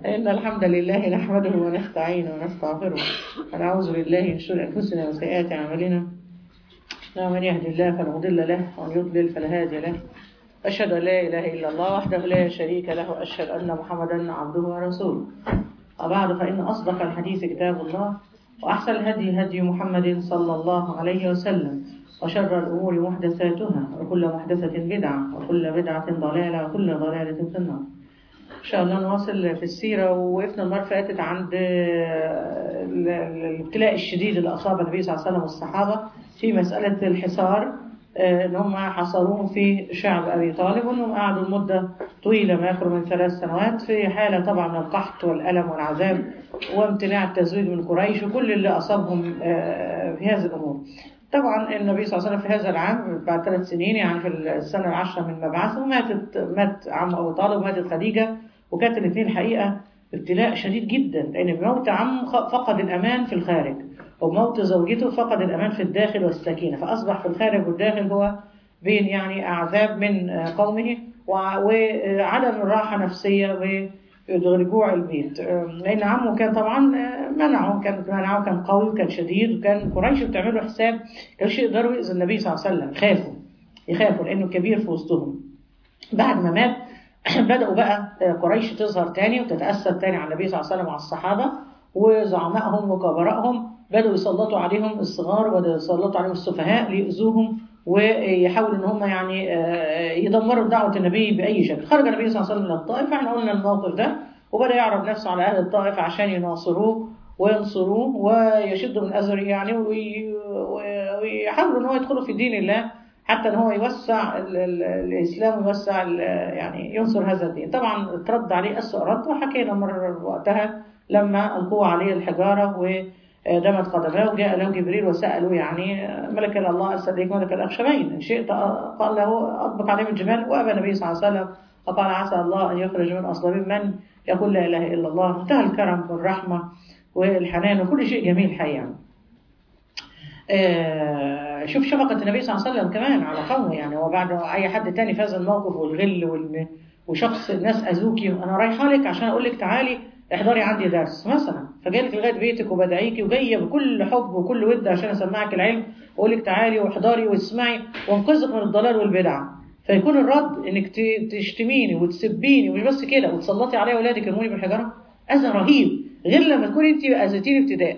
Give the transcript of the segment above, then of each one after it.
إن الحمد لله نحمده ونستعينه ونستغفره ونعوذ بالله من شرور أنفسنا وسيئات أعمالنا إنه من يهد الله فلا مضل له ومن يضلل فلا هادي له أشهد أن لا إله إلا الله وحده لا شريك له وأشهد أن محمدا عبده ورسوله وبعد فإن أصدق الحديث كتاب الله وأحسن الهدي هدي محمد صلى الله عليه وسلم وشر الأمور محدثاتها وكل محدثة بدعة وكل بدعة ضلالة وكل ضلالة في النار إن شاء الله نواصل في السيرة ووقفنا المرة فاتت عند الابتلاء الشديد اللي أصاب النبي صلى الله عليه وسلم والصحابة في مسألة الحصار ان هم حصروهم في شعب ابي طالب وانهم قعدوا لمده طويله ما يقرب من ثلاث سنوات في حاله طبعا من القحط والالم والعذاب وامتناع التزويد من قريش وكل اللي اصابهم في هذه الامور. طبعا النبي صلى الله عليه وسلم في هذا العام بعد ثلاث سنين يعني في السنه العاشره من مبعثه ماتت مات عم ابو طالب وماتت خديجه وكانت الاثنين الحقيقه ابتلاء شديد جدا لان بموت عم فقد الامان في الخارج وبموت زوجته فقد الأمان في الداخل والسكينة فأصبح في الخارج والداخل هو بين يعني أعذاب من قومه وعدم الراحة نفسية ورجوع البيت لأن عمه كان طبعا منعه كان منعه كان قوي وكان شديد وكان قريش بتعمل له حساب كانش يقدروا يأذوا النبي صلى الله عليه وسلم خافوا يخافوا لأنه كبير في وسطهم بعد ما مات بدأوا بقى قريش تظهر تاني وتتأثر تاني على النبي صلى الله عليه وسلم وعلى الصحابة وزعمائهم وكبرائهم بدأوا يسلطوا عليهم الصغار وبدأوا يسلطوا عليهم السفهاء ليؤذوهم ويحاولوا ان هم يعني يدمروا دعوة النبي بأي شكل خرج النبي صلى الله عليه وسلم من الطائف احنا قلنا الموقف ده وبدأ يعرض نفسه على أهل الطائف عشان يناصروه وينصروه ويشدوا من أزره يعني ويحاولوا ان هو يدخلوا في دين الله حتى ان هو يوسع الاسلام ويوسع يعني ينصر هذا الدين طبعا اترد عليه اسوء رد وحكينا مره وقتها لما القوا عليه الحجاره ودمت قدماه وجاء له جبريل وساله يعني ملك الله ارسل اليك ملك الاخشبين ان شئت قال له اطبق عليهم الجبال وابى النبي صلى الله عليه وسلم وقال عسى الله ان يخرج من اصلابهم من يقول لا اله الا الله منتهى الكرم والرحمه والحنان وكل شيء جميل حقيقه آه شوف شفقة النبي صلى الله عليه وسلم كمان على قومه يعني هو بعد أي حد تاني في هذا الموقف والغل وال... وشخص الناس أذوكي أنا رايحة لك عشان أقول لك تعالي احضري عندي درس مثلا فجالك لغاية بيتك وبدعيكي وجاية بكل حب وكل ود عشان أسمعك العلم وأقول لك تعالي واحضري واسمعي وانقذك من الضلال والبدعة فيكون الرد انك تشتميني وتسبيني ومش بس كده وتسلطي عليا اولادك يرموني بالحجاره اذى رهيب غير لما تكوني انت اذيتيني ابتداء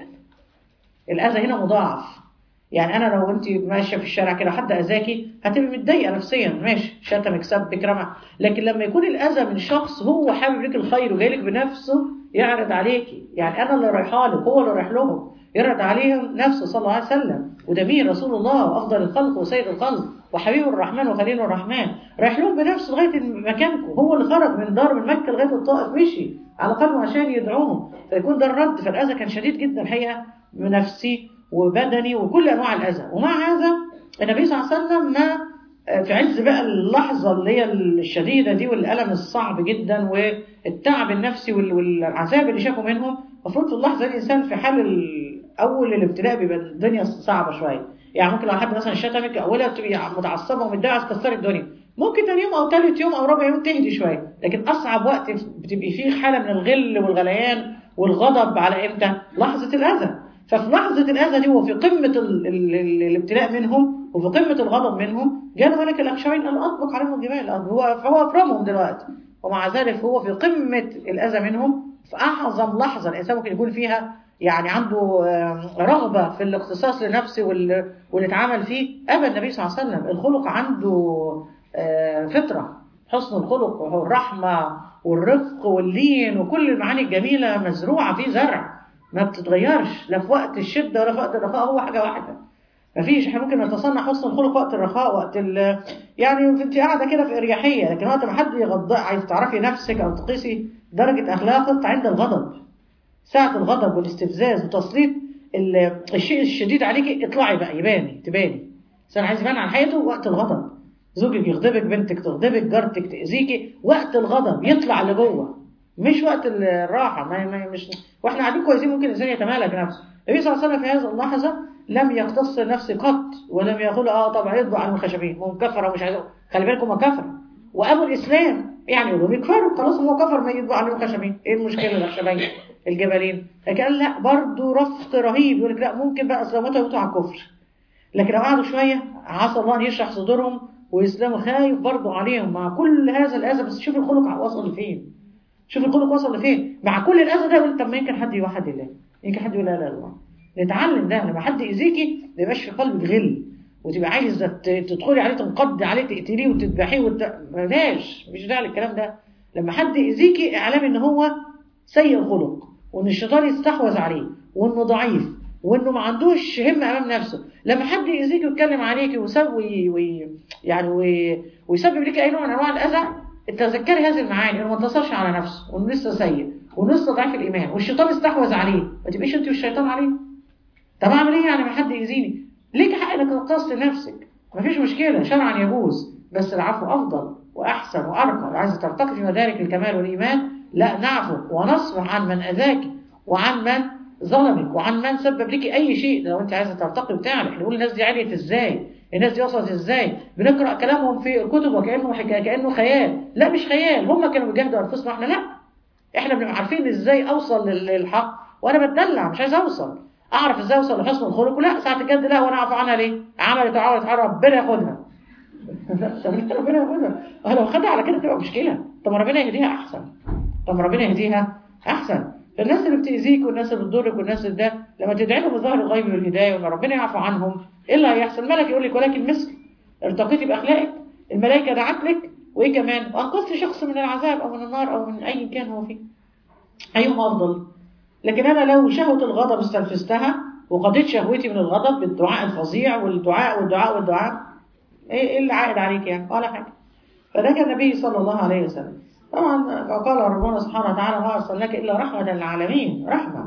الاذى هنا مضاعف يعني انا لو انت ماشيه في الشارع كده حد اذاكي هتبقي متضايقه نفسيا ماشي شتمك سبك رمى لكن لما يكون الاذى من شخص هو حابب لك الخير وجاي لك بنفسه يعرض عليكي يعني انا اللي رايحه لك هو اللي رايح لهم يعرض عليهم نفسه صلى الله عليه وسلم وده مين رسول الله وافضل الخلق وسيد الخلق وحبيب الرحمن وخليل الرحمن رايح لهم بنفسه لغايه مكانكم هو اللي خرج من دار من مكه لغايه الطائف مشي على قلبه عشان يدعوهم فيكون ده الرد فالاذى كان شديد جدا الحقيقه نفسي وبدني وكل انواع الاذى ومع هذا النبي صلى الله عليه وسلم ما في عز بقى اللحظه اللي هي الشديده دي والالم الصعب جدا والتعب النفسي والعذاب اللي شافوا منهم المفروض في اللحظه دي الانسان في حال اول الابتلاء بيبقى الدنيا صعبه شويه يعني ممكن لو حد مثلا شتمك اولها بتبقي متعصبه ومتضايقه تكسري الدنيا ممكن تاني يوم او ثالث يوم او رابع يوم تهدي شويه لكن اصعب وقت بتبقي فيه حاله من الغل والغليان والغضب على امتى لحظه الاذى ففي لحظة الأذى دي وفي قمة ال ال ال الابتلاء منهم وفي قمة الغضب منهم جاء ملك الأخشبين قال أطبق عليهم الجبال هو فهو أكرمهم دلوقتي ومع ذلك هو في قمة الأذى منهم في أعظم لحظة الإنسان ممكن يكون فيها يعني عنده رغبة في الاختصاص لنفسه واللي اتعامل فيه أبى النبي صلى الله عليه وسلم الخلق عنده فطرة حسن الخلق والرحمة والرفق واللين وكل المعاني الجميلة مزروعة في زرع ما بتتغيرش لا في وقت الشده ولا في وقت الرخاء هو حاجه واحده ما فيش احنا ممكن نتصنع حسن الخلق وقت الرخاء وقت ال يعني انت قاعده كده في اريحيه لكن وقت ما حد يغض عايز تعرفي نفسك او تقيسي درجه اخلاقك عند الغضب ساعه الغضب والاستفزاز وتسليط الشيء الشديد عليكي اطلعي بقى يباني تباني الانسان عايز يبان عن حياته وقت الغضب زوجك يغضبك بنتك تغضبك جارتك تاذيكي وقت الغضب يطلع لجوه مش وقت الراحة ما ما مش واحنا قاعدين كويسين ممكن الانسان يتمالك نفسه النبي صلى الله عليه وسلم في هذه اللحظة لم يقتص نفسه قط ولم يقول اه طبعا يطبع على الخشبين هم كفر ومش عايز خلي بالكم هم كفر وابو الاسلام يعني يقولوا بيكفروا خلاص هو كفر ما يطبع عليهم خشبين ايه المشكله الخشبين الجبلين لكن قال لا برضه رفض رهيب يقول لك لا ممكن بقى اصل متى يموتوا على الكفر لكن لو قعدوا شويه عسى الله ان يشرح صدورهم ويسلموا خايف برضه عليهم مع كل هذا الاذى بس شوف الخلق وصل لفين شوف الخلق وصل لفين مع كل الاذى ده يقول طب ما يمكن حد يوحد الله يمكن حد يقول لا لا الله نتعلم ده لما حد يأذيكي ما يبقاش في قلبك غل وتبقى عايزه تدخلي عليه تنقضي عليه تقتليه وتذبحيه وت... بلاش مش داعي للكلام ده لما حد يأذيكي اعلامي ان هو سيء الخلق وان الشيطان يستحوذ عليه وانه ضعيف وانه ما عندوش همه امام نفسه لما حد يأذيكي ويتكلم عليكي ويسوي وي... يعني وي... ويسبب لك اي نوع من انواع الاذى تذكري هذه المعاني انه ما انتصرش على نفسه وانه لسه سيء وانه لسه ضعيف الايمان والشيطان استحوذ عليه ما تبقيش انت والشيطان عليه طب اعمل ايه يعني ما حد يأذيني ليك حق انك تقتص نفسك مفيش مشكله شرعا يجوز بس العفو افضل واحسن وارقى لو عايزه ترتقي في مدارك الكمال والايمان لا نعفو ونصفح عن من اذاك وعن من ظلمك وعن من سبب لك اي شيء لو انت عايزه ترتقي وتعرف نقول الناس دي عليت ازاي الناس دي وصلت ازاي بنقرا كلامهم في الكتب وكانه حكايه كانه خيال لا مش خيال هم كانوا بيجاهدوا انفسهم احنا لا احنا بنبقى عارفين ازاي اوصل للحق وانا بتدلع مش عايز اوصل اعرف ازاي اوصل لحسن الخلق ولا ساعه الجد لا وانا اعفو عنها ليه عملت وعملت حرام ربنا ياخدها طب ليه ربنا ياخدها لو خدها على كده تبقى مشكله طب ربنا يهديها احسن طب ربنا يهديها احسن فالناس اللي بتاذيك والناس اللي بتضرك والناس اللي ده لما تدعي لهم بظهر الغيب والهدايه وان ربنا يعفو عنهم ايه اللي هيحصل الملك يقول لك ولكن مثل ارتقيتي باخلاقك الملائكه دعت لك وايه كمان وانقذت شخص من العذاب او من النار او من اي كان هو فيه ايهما افضل لكن انا لو شهوه الغضب استنفذتها وقضيت شهوتي من الغضب بالدعاء الفظيع والدعاء والدعاء والدعاء ايه اللي عائد عليك يعني ولا حاجه فده كان النبي صلى الله عليه وسلم طبعا قال ربنا سبحانه وتعالى ما ارسلناك الا رحمه للعالمين رحمه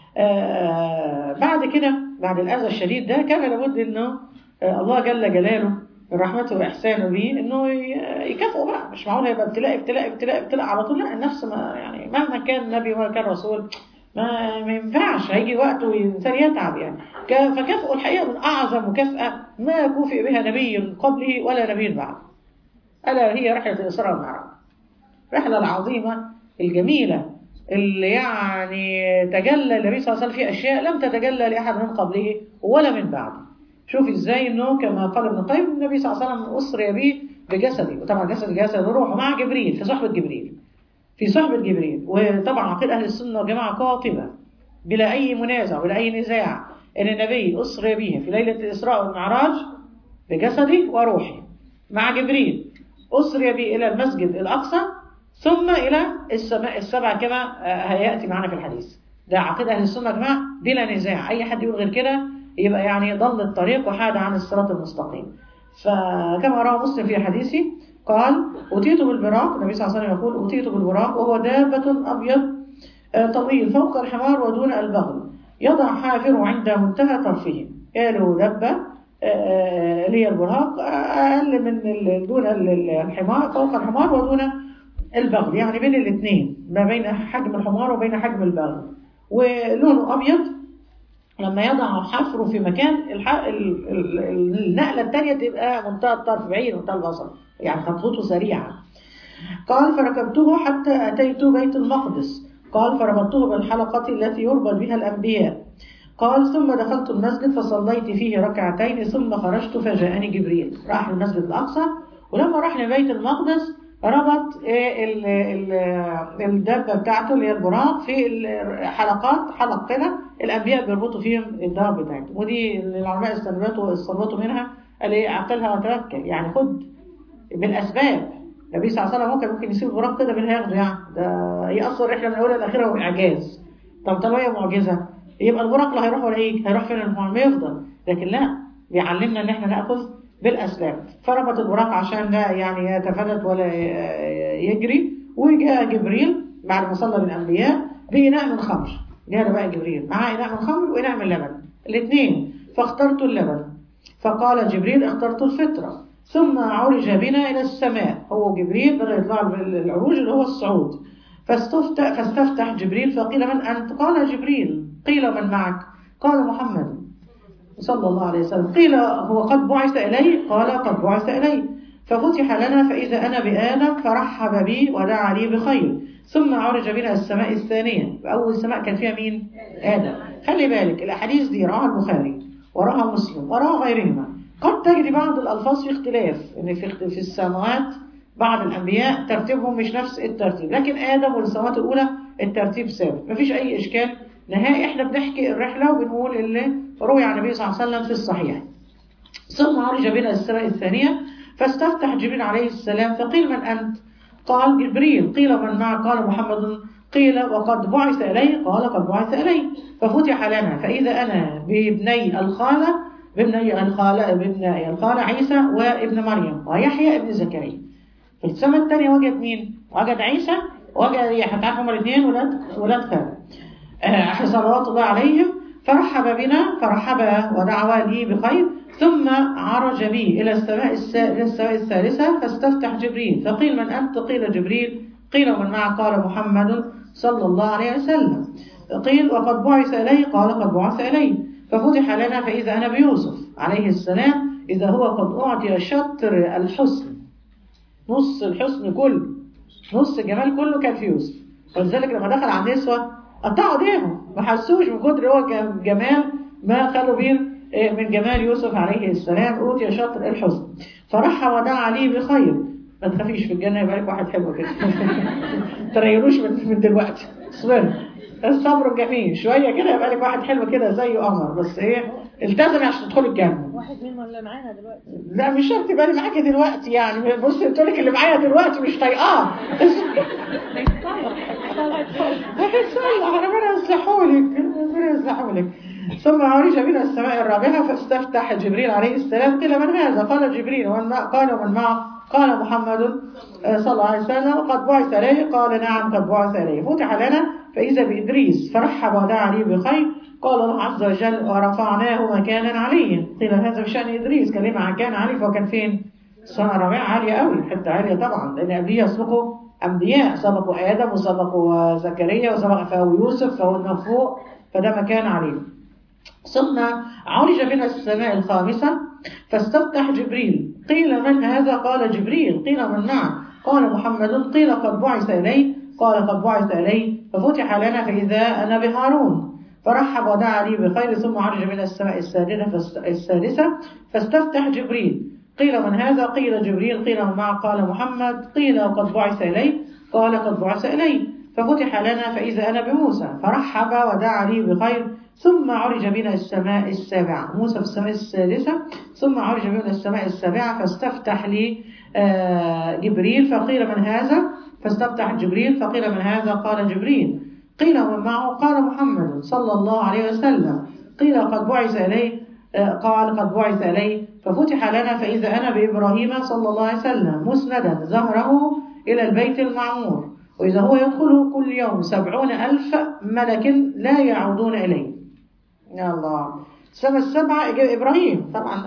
آه بعد كده بعد الاذى الشديد ده كان لابد انه آه الله جل جلاله رحمته واحسانه بيه انه يكافئه بقى مش معقول هيبقى ابتلاء ابتلاء ابتلاء ابتلاء على طول لا النفس ما يعني مهما كان نبي وما كان رسول ما ما ينفعش هيجي وقت والإنسان يتعب يعني فكافئه الحقيقة من أعظم مكافأة ما كوفئ بها نبي قبله ولا نبي بعد ألا هي رحلة الإسراء والمعراج الرحلة العظيمة الجميلة اللي يعني تجلى النبي صلى الله عليه وسلم في أشياء لم تتجلى لأحد من قبله ولا من بعده شوف ازاي انه كما قال ابن القيم النبي صلى الله عليه وسلم اسري به بجسده وطبعا جسد جسد روحه مع جبريل في صحبه جبريل في صحبة جبريل وطبعا عقيدة أهل السنة والجماعة قاطبة بلا أي منازع ولا أي نزاع إن النبي أسري به في ليلة الإسراء والمعراج بجسده وروحه مع جبريل أسري به إلى المسجد الأقصى ثم إلى السماء السبع كما هيأتي معنا في الحديث ده عقيدة أهل السنة والجماعة بلا نزاع أي حد يقول غير كده يبقى يعني ضل الطريق وحاد عن الصراط المستقيم فكما روى مسلم في حديثه قال أتيت بالبراق النبي صلى الله عليه وسلم يقول أتيت بالبراق وهو دابة أبيض طويل فوق الحمار ودون البغل يضع حافره عند منتهى طرفه قالوا دبة اللي هي البراق أقل من دون الحمار فوق الحمار ودون البغل يعني بين الاثنين ما بين حجم الحمار وبين حجم البغل ولونه أبيض لما يضع حفره في مكان النقلة الثانية تبقى منتهى الطرف بعيد منتهى البصر يعني خطوته سريعة قال فركبته حتى أتيت بيت المقدس قال فربطته بالحلقة التي يربط بها الأنبياء قال ثم دخلت المسجد فصليت فيه ركعتين ثم خرجت فجاءني جبريل راح المسجد الأقصى ولما راح لبيت المقدس ربط الدابة بتاعته اللي هي البراق في الحلقات حلق كده الأنبياء بيربطوا فيهم الدابة بتاعتهم ودي العلماء استنبطوا استنبطوا منها قال ايه عقلها وتوكل يعني خد بالأسباب النبي صلى الله عليه وسلم ممكن ممكن يسيب البراق كده من هياخده يعني ده هي أصلا الرحلة من أولها لآخرها هو إعجاز طب طب هي معجزة يبقى البراق لا هيروح ولا يجي هيروح فين المهم يفضل لكن لا بيعلمنا ان احنا ناخذ بالاسباب فربط البراق عشان لا يعني يتفلت ولا يجري وجاء جبريل بعد ما صلى بالانبياء باناء من خمر جاء بقى جبريل معاه اناء من خمر واناء من لبن الاثنين فاخترت اللبن فقال جبريل اخترت الفطره ثم عرج بنا الى السماء هو جبريل بدا يطلع العروج اللي هو الصعود فاستفتح, فاستفتح جبريل فقيل من أنت قال جبريل قيل من معك قال محمد صلى الله عليه وسلم قيل هو قد بعث إلي قال قد بعث إلي ففتح لنا فإذا أنا بآدم فرحب بي ودعا لي بخير ثم عرج بنا السماء الثانية أول سماء كان فيها مين؟ آدم خلي بالك الأحاديث دي رواها البخاري وراها مسلم وراها غيرهما قد تجري بعض الألفاظ في اختلاف إن في في السماوات بعض الأنبياء ترتيبهم مش نفس الترتيب لكن آدم والسماوات الأولى الترتيب ثابت مفيش أي إشكال نهائي إحنا بنحكي الرحلة وبنقول اللي روي عن النبي صلى الله عليه وسلم في الصحيح ثم عرج بنا السماء الثانية فاستفتح جبريل عليه السلام فقيل من أنت قال جبريل قيل من معك قال محمد قيل وقد بعث إلي قال قد بعث إلي ففتح لنا فإذا أنا بابني الخالة بابني الخالة بابني الخالة عيسى وابن مريم ويحيى ابن زكريا في السماء الثانية وجد مين؟ وجد عيسى وجد يحيى تعرف هما الاثنين ولاد ولاد خالة آه صلوات الله عليهم فرحب بنا فرحب ودعوا لي بخير ثم عرج بي إلى السماء إلى السماء الثالثة فاستفتح جبريل فقيل من أنت قيل جبريل قيل من معك قال محمد صلى الله عليه وسلم قيل وقد بعث إلي قال قد بعث إلي ففتح لنا فإذا أنا بيوسف عليه السلام إذا هو قد أعطي شطر الحسن نص الحسن كله نص الجمال كله كان في يوسف ولذلك لما دخل على النسوة قطعوا ايديهم ما حسوش من كتر هو جمال ما خلوا بيه من جمال يوسف عليه السلام أوتي شطر الحسن فرح ودعا لي بخير ما تخافيش في الجنة يبقى لك واحد حلو كده تريلوش من, من دلوقتي اصبر الصبر جميل شوية كده يبقى لك واحد حلو كده زي قمر بس ايه التزمي عشان تدخلي الجنة واحد منهم اللي معانا دلوقتي لا مش شرط يبقى اللي معاكي دلوقتي يعني بصي قلت لك اللي معايا دلوقتي مش طايقاه هيتصلح ربنا يصلحهولك ربنا يصلحهولك ثم عرج بنا السماء الرابعة فاستفتح جبريل عليه السلام قيل من هذا قال جبريل ومن قال ومن معه قال محمد صلى الله عليه وسلم قد بعث إليه قال نعم قد بعث إليه فتح لنا فإذا بإدريس فرحب ودعا لي بخير قال الله عز وجل ورفعناه مكانا عليا قيل هذا بشأن إدريس كلمة عن كان علي فهو كان فين؟ السنة الرابعة عالية قوي حتة عالية طبعا لأن قبليه يسبقوا أنبياء سبقوا آدم وسبقوا زكريا وسبق فهو يوسف فهو فوق فده مكان عليه ثم عرج بنا السماء الخامسة فاستفتح جبريل قيل من هذا قال جبريل قيل من معه قال محمد قيل قد بعث إلي قال قد بعث إلي ففتح لنا فإذا أنا بهارون فرحب ودعا لي بخير ثم عرج من السماء السادسة فاستفتح جبريل قيل من هذا قيل جبريل قيل من معه قال محمد قيل قد بعث إلي قال قد بعث إلي ففتح لنا فإذا أنا بموسى فرحب ودعا لي بخير ثم عرج بنا السماء السابعة موسى في السماء السادسة ثم عرج بنا السماء السابعة فاستفتح لي جبريل فقيل من هذا فاستفتح جبريل فقيل من هذا قال جبريل قيل من معه قال محمد صلى الله عليه وسلم قيل قد بعث إليه قال قد بعث إليه ففتح لنا فإذا أنا بإبراهيم صلى الله عليه وسلم مسندا ظهره إلى البيت المعمور وإذا هو يدخل كل يوم سبعون ألف ملك لا يعودون إليه يا الله السنة السبعة إبراهيم طبعا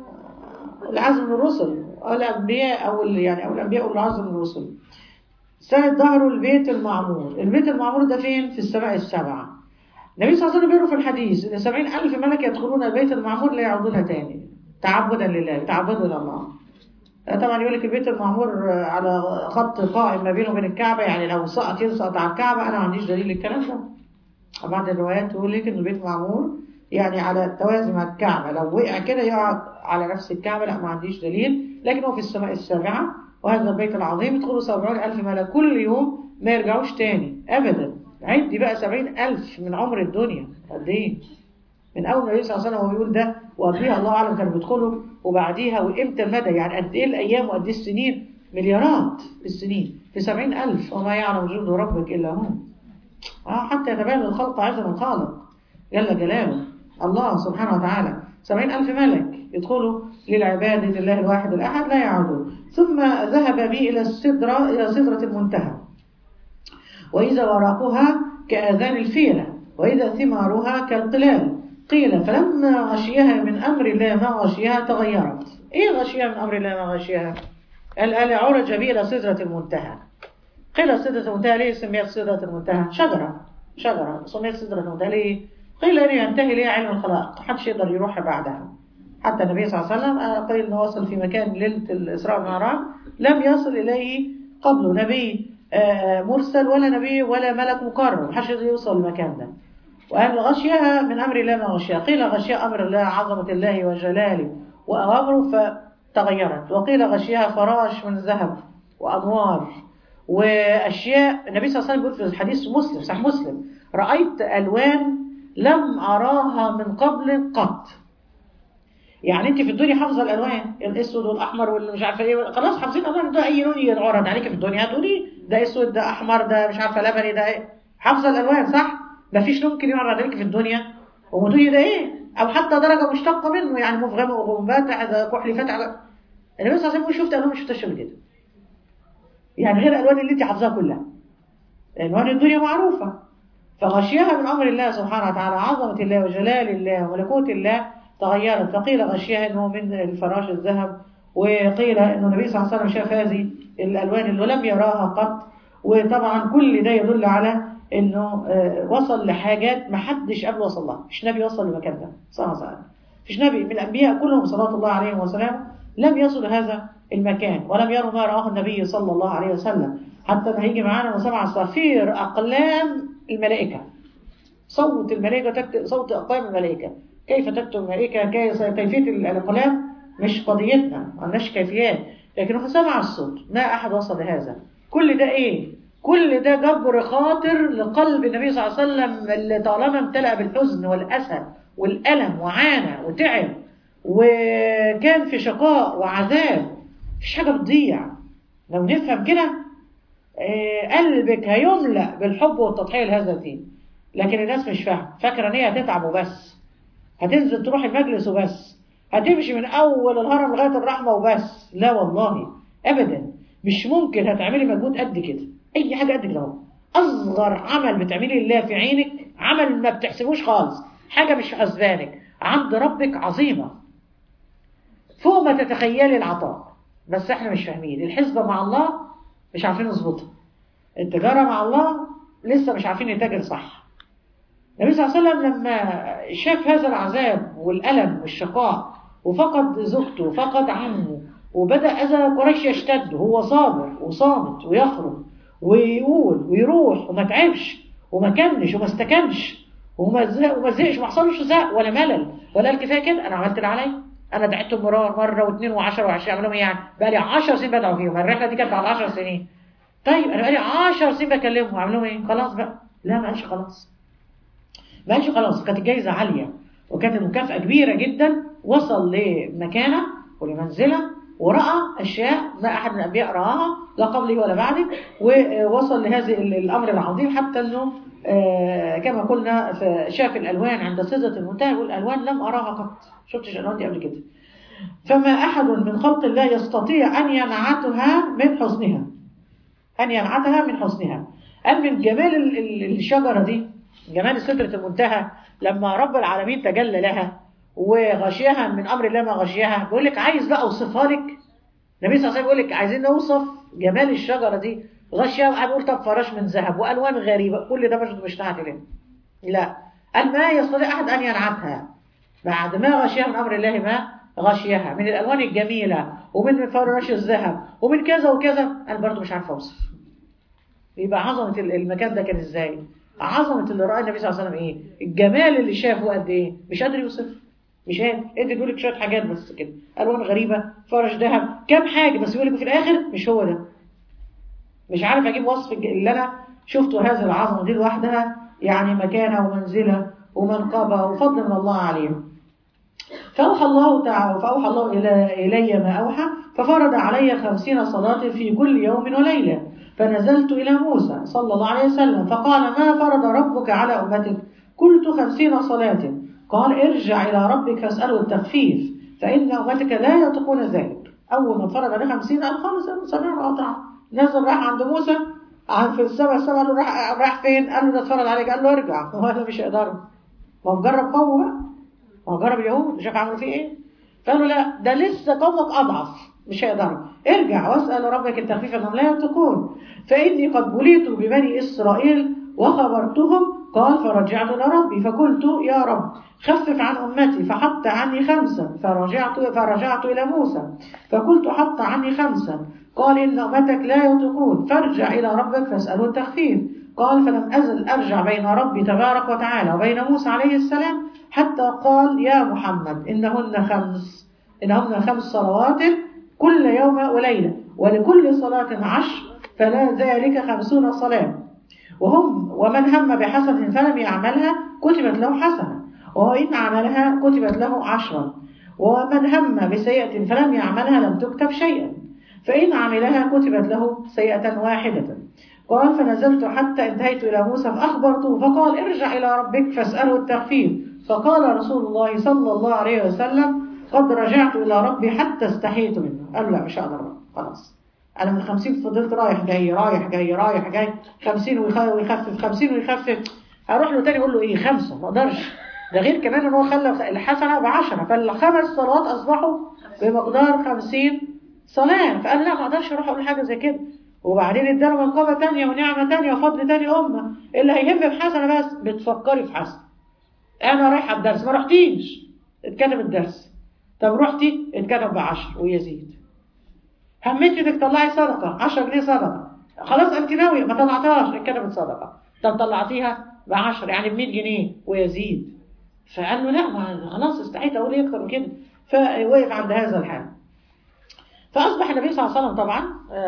العزم من الرسل أو الأنبياء أو يعني أو الأنبياء والعزم من الرسل سنة ظهره البيت المعمور البيت المعمور ده فين في السماء السبعة النبي صلى الله عليه وسلم بيقول في الحديث إن سبعين ألف ملك يدخلون البيت المعمور لا يعودون تاني تعبدا لله تعبدا لله طبعا يقول لك البيت المعمور على خط قائم ما بينه وبين الكعبة يعني لو سقط يسقط على الكعبة أنا ما عنديش دليل الكلام ده بعض الروايات تقول لك إن البيت معمور يعني على توازي مع الكعبة لو وقع كده يقع على نفس الكعبة لا ما عنديش دليل لكن هو في السماء السابعة وهذا البيت العظيم يدخلوا سبعون ألف ملك كل يوم ما يرجعوش تاني أبدا عدي بقى سبعين ألف من عمر الدنيا قد إيه من أول النبي صلى الله عليه وسلم وهو بيقول ده وقبليها الله أعلم كانوا بيدخلوا وبعديها وإمتى المدى يعني قد إيه الأيام وقد إيه السنين مليارات السنين في سبعين ألف وما يعلم جند ربك إلا هو آه حتى يتبين الخلق عزم الخالق جل جلاله الله سبحانه وتعالى سبعين ألف ملك يدخلوا للعبادة لله الواحد الأحد لا يعودون ثم ذهب بي إلى السدرة إلى سدرة المنتهى وإذا ورقها كآذان الفيلة وإذا ثمارها كالقلال قيل فلما غشيها من أمر الله ما غشيها تغيرت إيه غشيها من أمر الله ما غشيها قال قال عرج بي إلى سدرة المنتهى قيل سدرة المنتهى ليه سميت سدرة المنتهى شجرة شجرة سميت سدرة المنتهى ليه قيل أن ينتهي ليها علم الخلائق محدش يقدر يروح بعدها حتى النبي صلى الله عليه وسلم آه، قيل انه وصل في مكان ليله الاسراء والمعراج لم يصل اليه قبله نبي آه، مرسل ولا نبي ولا ملك مكرم محدش يقدر يوصل للمكان ده وأن غشيها من أمر الله ما غشيها قيل غشيها أمر الله عظمة الله وجلاله وأمره فتغيرت وقيل غشيها فراش من ذهب وأنوار وأشياء النبي صلى الله عليه وسلم يقول في الحديث مسلم صح مسلم رأيت ألوان لم أراها من قبل قط يعني انت في الدنيا حافظه الالوان الاسود والاحمر واللي مش عارفه ايه خلاص حافظين الالوان ده اي لون يعرض عليك في الدنيا هتقولي ده اسود ده احمر ده مش عارفه لبني ده ايه حافظه الالوان صح مفيش ممكن يعرض عليك في الدنيا وتقولي ده ايه او حتى درجه مشتقه منه يعني مفغم وغمبات ده كحلي فاتح النبي صلى الله عليه وسلم شفت الوان ما شفتهاش قبل كده يعني غير الالوان اللي انت حافظاها كلها الوان الدنيا معروفه فغشيها من امر الله سبحانه وتعالى عظمه الله وجلال الله وملكوت الله تغيرت فقيل غشيها انه من الفراش الذهب وقيل انه النبي صلى الله عليه وسلم شاف هذه الالوان اللي لم يراها قط وطبعا كل ده يدل على انه آه، وصل لحاجات ما حدش قبل وصل لها مش نبي وصل لمكان ده صلى الله عليه وسلم مش نبي من الانبياء كلهم صلوات الله عليهم وسلامه لم يصل هذا المكان ولم يروا ما رآه النبي صلى الله عليه وسلم حتى ما هيجي معانا وسمع صفير اقلام الملائكه صوت الملائكه تكتب صوت اقلام الملائكه كيف تكتب الملائكه كيف- كيفيه الاقلام مش قضيتنا ما عندناش كيفيات لكن هو سمع الصوت ما احد وصل لهذا كل ده ايه كل ده جبر خاطر لقلب النبي صلى الله عليه وسلم اللي طالما امتلأ بالحزن والأسى والألم وعانى وتعب وكان في شقاء وعذاب مفيش حاجة بتضيع لو نفهم كده آه، قلبك هيملأ بالحب والتضحية لهذا الدين لكن الناس مش فاهمة فاكرة ان هي هتتعب وبس هتنزل تروح المجلس وبس هتمشي من اول الهرم لغايه الرحمه وبس لا والله ابدا مش ممكن هتعملي مجهود قد كده اي حاجه قد كده اهو اصغر عمل بتعملي لله في عينك عمل ما بتحسبوش خالص حاجه مش في حسبانك عند ربك عظيمه فوق ما تتخيلي العطاء بس احنا مش فاهمين الحسبه مع الله مش عارفين نظبطها التجاره مع الله لسه مش عارفين نتاجر صح النبي صلى الله عليه وسلم لما شاف هذا العذاب والألم والشقاء وفقد زوجته وفقد عمه وبدأ أذى قريش يشتد هو صابر وصامت ويخرج ويقول ويروح وما تعبش وما كنش وما استكنش وما زهق وما زهقش ما حصلوش زهق ولا ملل ولا قال كفايه كده انا عملت اللي عليا انا دعيتهم مرار مره واثنين وعشرة وعشرين اعمل لهم ايه يعني بقى لي 10 سنين بدعوا فيهم الرحله دي كانت بعد 10 سنين طيب انا بقى لي 10 سنين بكلمهم اعمل لهم ايه خلاص بقى لا ما قالش خلاص ما قالش خلاص كانت الجايزة عالية وكانت المكافأة كبيرة جدا وصل لمكانة ولمنزلة ورأى أشياء ما أحد من الأنبياء رآها لا قبله ولا بعده ووصل لهذا الأمر العظيم حتى أنه آه، كما قلنا ف- شاف الألوان عند صيغة المنتهى يقول الألوان لم أراها قط شفتش الألوان دي قبل كده فما أحد من خلق الله يستطيع أن ينعتها من حسنها أن ينعتها من حسنها أن من جمال ال- ال- الشجرة دي جمال سدرة المنتهى لما رب العالمين تجلى لها وغشيها من أمر الله ما غشيها بيقول لك عايز بقى أوصفها لك النبي صلى الله عليه وسلم بيقول لك عايزين نوصف جمال الشجرة دي غشيها وقعد يقول طب فراش من ذهب وألوان غريبة كل ده مش مش نعت ليه لا قال ما يستطيع أحد أن ينعتها بعد ما غشيها من أمر الله ما غشيها من الألوان الجميلة ومن فراش الذهب ومن كذا وكذا أنا برضو مش عارفة أوصف يبقى عظمة المكان ده كان ازاي عظمة اللي رأى النبي صلى الله عليه وسلم ايه الجمال اللي شافه قد ايه مش قادر يوصف مش قادر انت تقول لك شوية حاجات بس كده الوان غريبة فرش ذهب كام حاجة بس يقول لك في الاخر مش هو ده مش عارف اجيب وصف الج- اللي انا شفته هذه العظمة دي لوحدها يعني مكانة ومنزلة ومنقبة وفضل من الله عليهم فأوحى الله تعالى فأوحى الله إلى إلي ما أوحى ففرض علي خمسين صلاة في كل يوم وليلة فنزلت إلى موسى صلى الله عليه وسلم فقال ما فرض ربك على أمتك قلت خمسين صلاة قال ارجع إلى ربك فاسأله التخفيف فإن أمتك لا يطيقون ذلك أول ما فرض عليه خمسين قال خلاص سمع وأطاع نزل راح عند موسى عن في السماء السماء قال له راح راح فين؟ قال له ده اتفرض عليك قال له ارجع هو هذا مش هيقدر ما هو مجرب قومه بقى ما هو جرب اليهود شاف عملوا فيه ايه فقالوا لا ده لسه قومك اضعف مش هيقدروا ارجع واسال ربك التخفيف انهم لا ينطقون فاني قد بليت ببني اسرائيل وخبرتهم قال فرجعت إلى ربي فقلت يا رب خفف عن أمتي فحط عني خمسا فرجعت, فرجعت إلى موسى فقلت حط عني خمسا قال إن أمتك لا يطيقون فارجع إلى ربك فاسأله التخفيف قال فلم أزل أرجع بين ربي تبارك وتعالى وبين موسى عليه السلام حتى قال يا محمد إنهن خمس إنهن خمس صلوات كل يوم وليلة ولكل صلاة عشر فلا ذلك خمسون صلاة وهم ومن هم بحسنة فلم يعملها كتبت له حسنة وإن عملها كتبت له عشرا ومن هم بسيئة فلم يعملها لم تكتب شيئا فإن عملها كتبت له سيئة واحدة قال فنزلت حتى انتهيت إلى موسى فأخبرته فقال ارجع إلى ربك فاسأله التخفيف فقال رسول الله صلى الله عليه وسلم قد رجعت إلى ربي حتى استحيت منه قال لا مش هقدر خلاص أنا من خمسين فضلت رايح جاي رايح جاي رايح جاي خمسين ويخفف خمسين ويخفف هروح له تاني أقول له إيه خمسة ما أقدرش ده غير كمان إن هو خلى الحسنة بعشرة فالخمس صلوات أصبحوا بمقدار خمسين صلاة فقال لا ما أقدرش أروح أقول حاجة زي كده وبعدين اداله منقبة تانية ونعمة تانية وفضل تاني أمة اللي هيهم بحسنة بس بتفكري في حسنة أنا رايحة الدرس ما رحتيش اتكتب الدرس طب رحتي اتكتب بعشر ويزيد همتي انك تطلعي صدقة 10 جنيه صدقة خلاص انت ناوية ما طلعتهاش اتكتبت صدقة طب طلعتيها ب 10 يعني ب 100 جنيه ويزيد فقال له لا ما خلاص استحيت اقول ايه اكتر من كده فوقف عند هذا الحال فاصبح النبي صلى الله عليه وسلم طبعا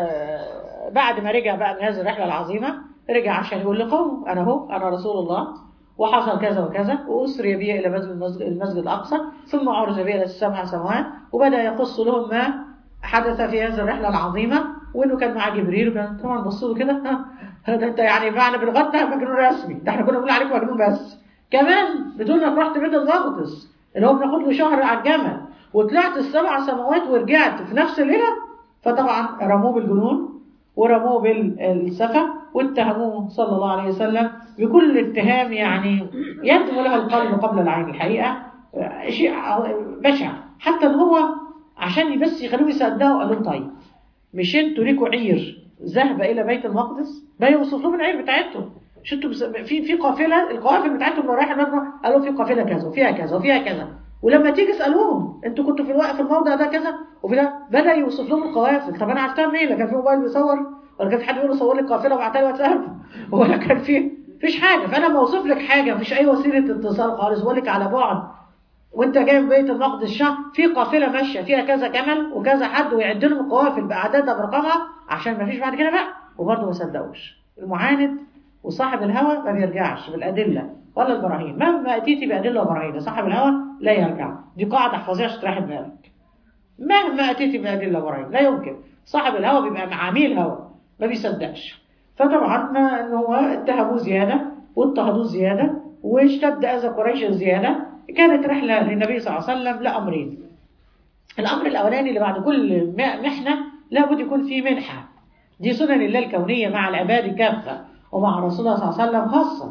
بعد ما رجع بقى من هذه الرحله العظيمه رجع عشان يقول لقومه انا هو انا رسول الله وحصل كذا وكذا وأسري بي إلى المسجد, المسجد الأقصى ثم عرج بي إلى السبع سماوات وبدأ يقص لهم ما حدث في هذه الرحلة العظيمة وإنه كان معاه جبريل وكان طبعا بصوا له كده ده أنت يعني معنى بلغتنا مجنون رسمي ده احنا كنا بنقول عليك مجنون بس كمان بدون انك رحت بيت المقدس اللي هو بناخد له شهر على الجمل وطلعت السبع سماوات ورجعت في نفس الليلة فطبعا رموه بالجنون ورموه بالسفة واتهموه صلى الله عليه وسلم بكل اتهام يعني يدعو له القلب قبل العين الحقيقة شيء بشع حتى ان هو عشان بس يخلوه يصدقوا قالوا طيب مش انتوا ليكوا عير ذهب الى بيت المقدس بقى يوصف لهم العير بتاعتهم مش انتوا بس في في قافله القوافل بتاعتهم اللي رايحه المدينه قالوا في قافله كذا وفيها كذا وفيها كذا ولما تيجي اسالوهم انتوا كنتوا في الوقت في الموضع ده كذا وفي ده بدا يوصف لهم القوافل طب انا عرفتها منين لا كان في موبايل بيصور ولا كان في حد يقول له صور لي القافله وبعتها لي واتساب ولا كان في مفيش حاجه فانا بوصف لك حاجه مفيش اي وسيله اتصال خالص بقول لك على بعد وانت جاي في بيت المقدس شهر في قافله ماشيه فيها كذا جمل وكذا حد ويعد لهم القوافل باعدادها برقمها عشان ما فيش بعد كده بقى وبرضه ما صدقوش المعاند وصاحب الهوى ما بيرجعش بالادله ولا البراهين مهما اتيتي بادله وبراهين صاحب الهوى لا يرجع دي قاعده احفظيها عشان تريحي دماغك مهما اتيتي بادله وبراهين لا يمكن صاحب الهوى بيبقى عميل هوى ما بيصدقش فطبعا ان هو اتهموه زياده واضطهدوه زياده واشتد اذى قريش زياده كانت رحلة للنبي صلى الله عليه وسلم لأمرين الأمر الأولاني اللي بعد كل محنة لابد يكون فيه منحة دي سنن الله الكونية مع العباد كافة ومع رسول الله صلى الله عليه وسلم خاصة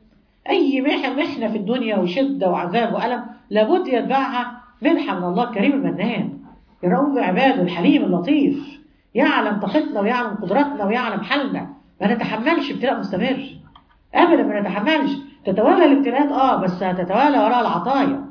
أي محنة في الدنيا وشدة وعذاب وألم لابد يتبعها منحة من الله الكريم المنان يرؤوف بعباده الحليم اللطيف يعلم طاقتنا ويعلم قدراتنا ويعلم حالنا ما نتحملش ابتلاء مستمر أبدا ما نتحملش تتوالى الابتلاءات اه بس هتتوالى وراء العطايا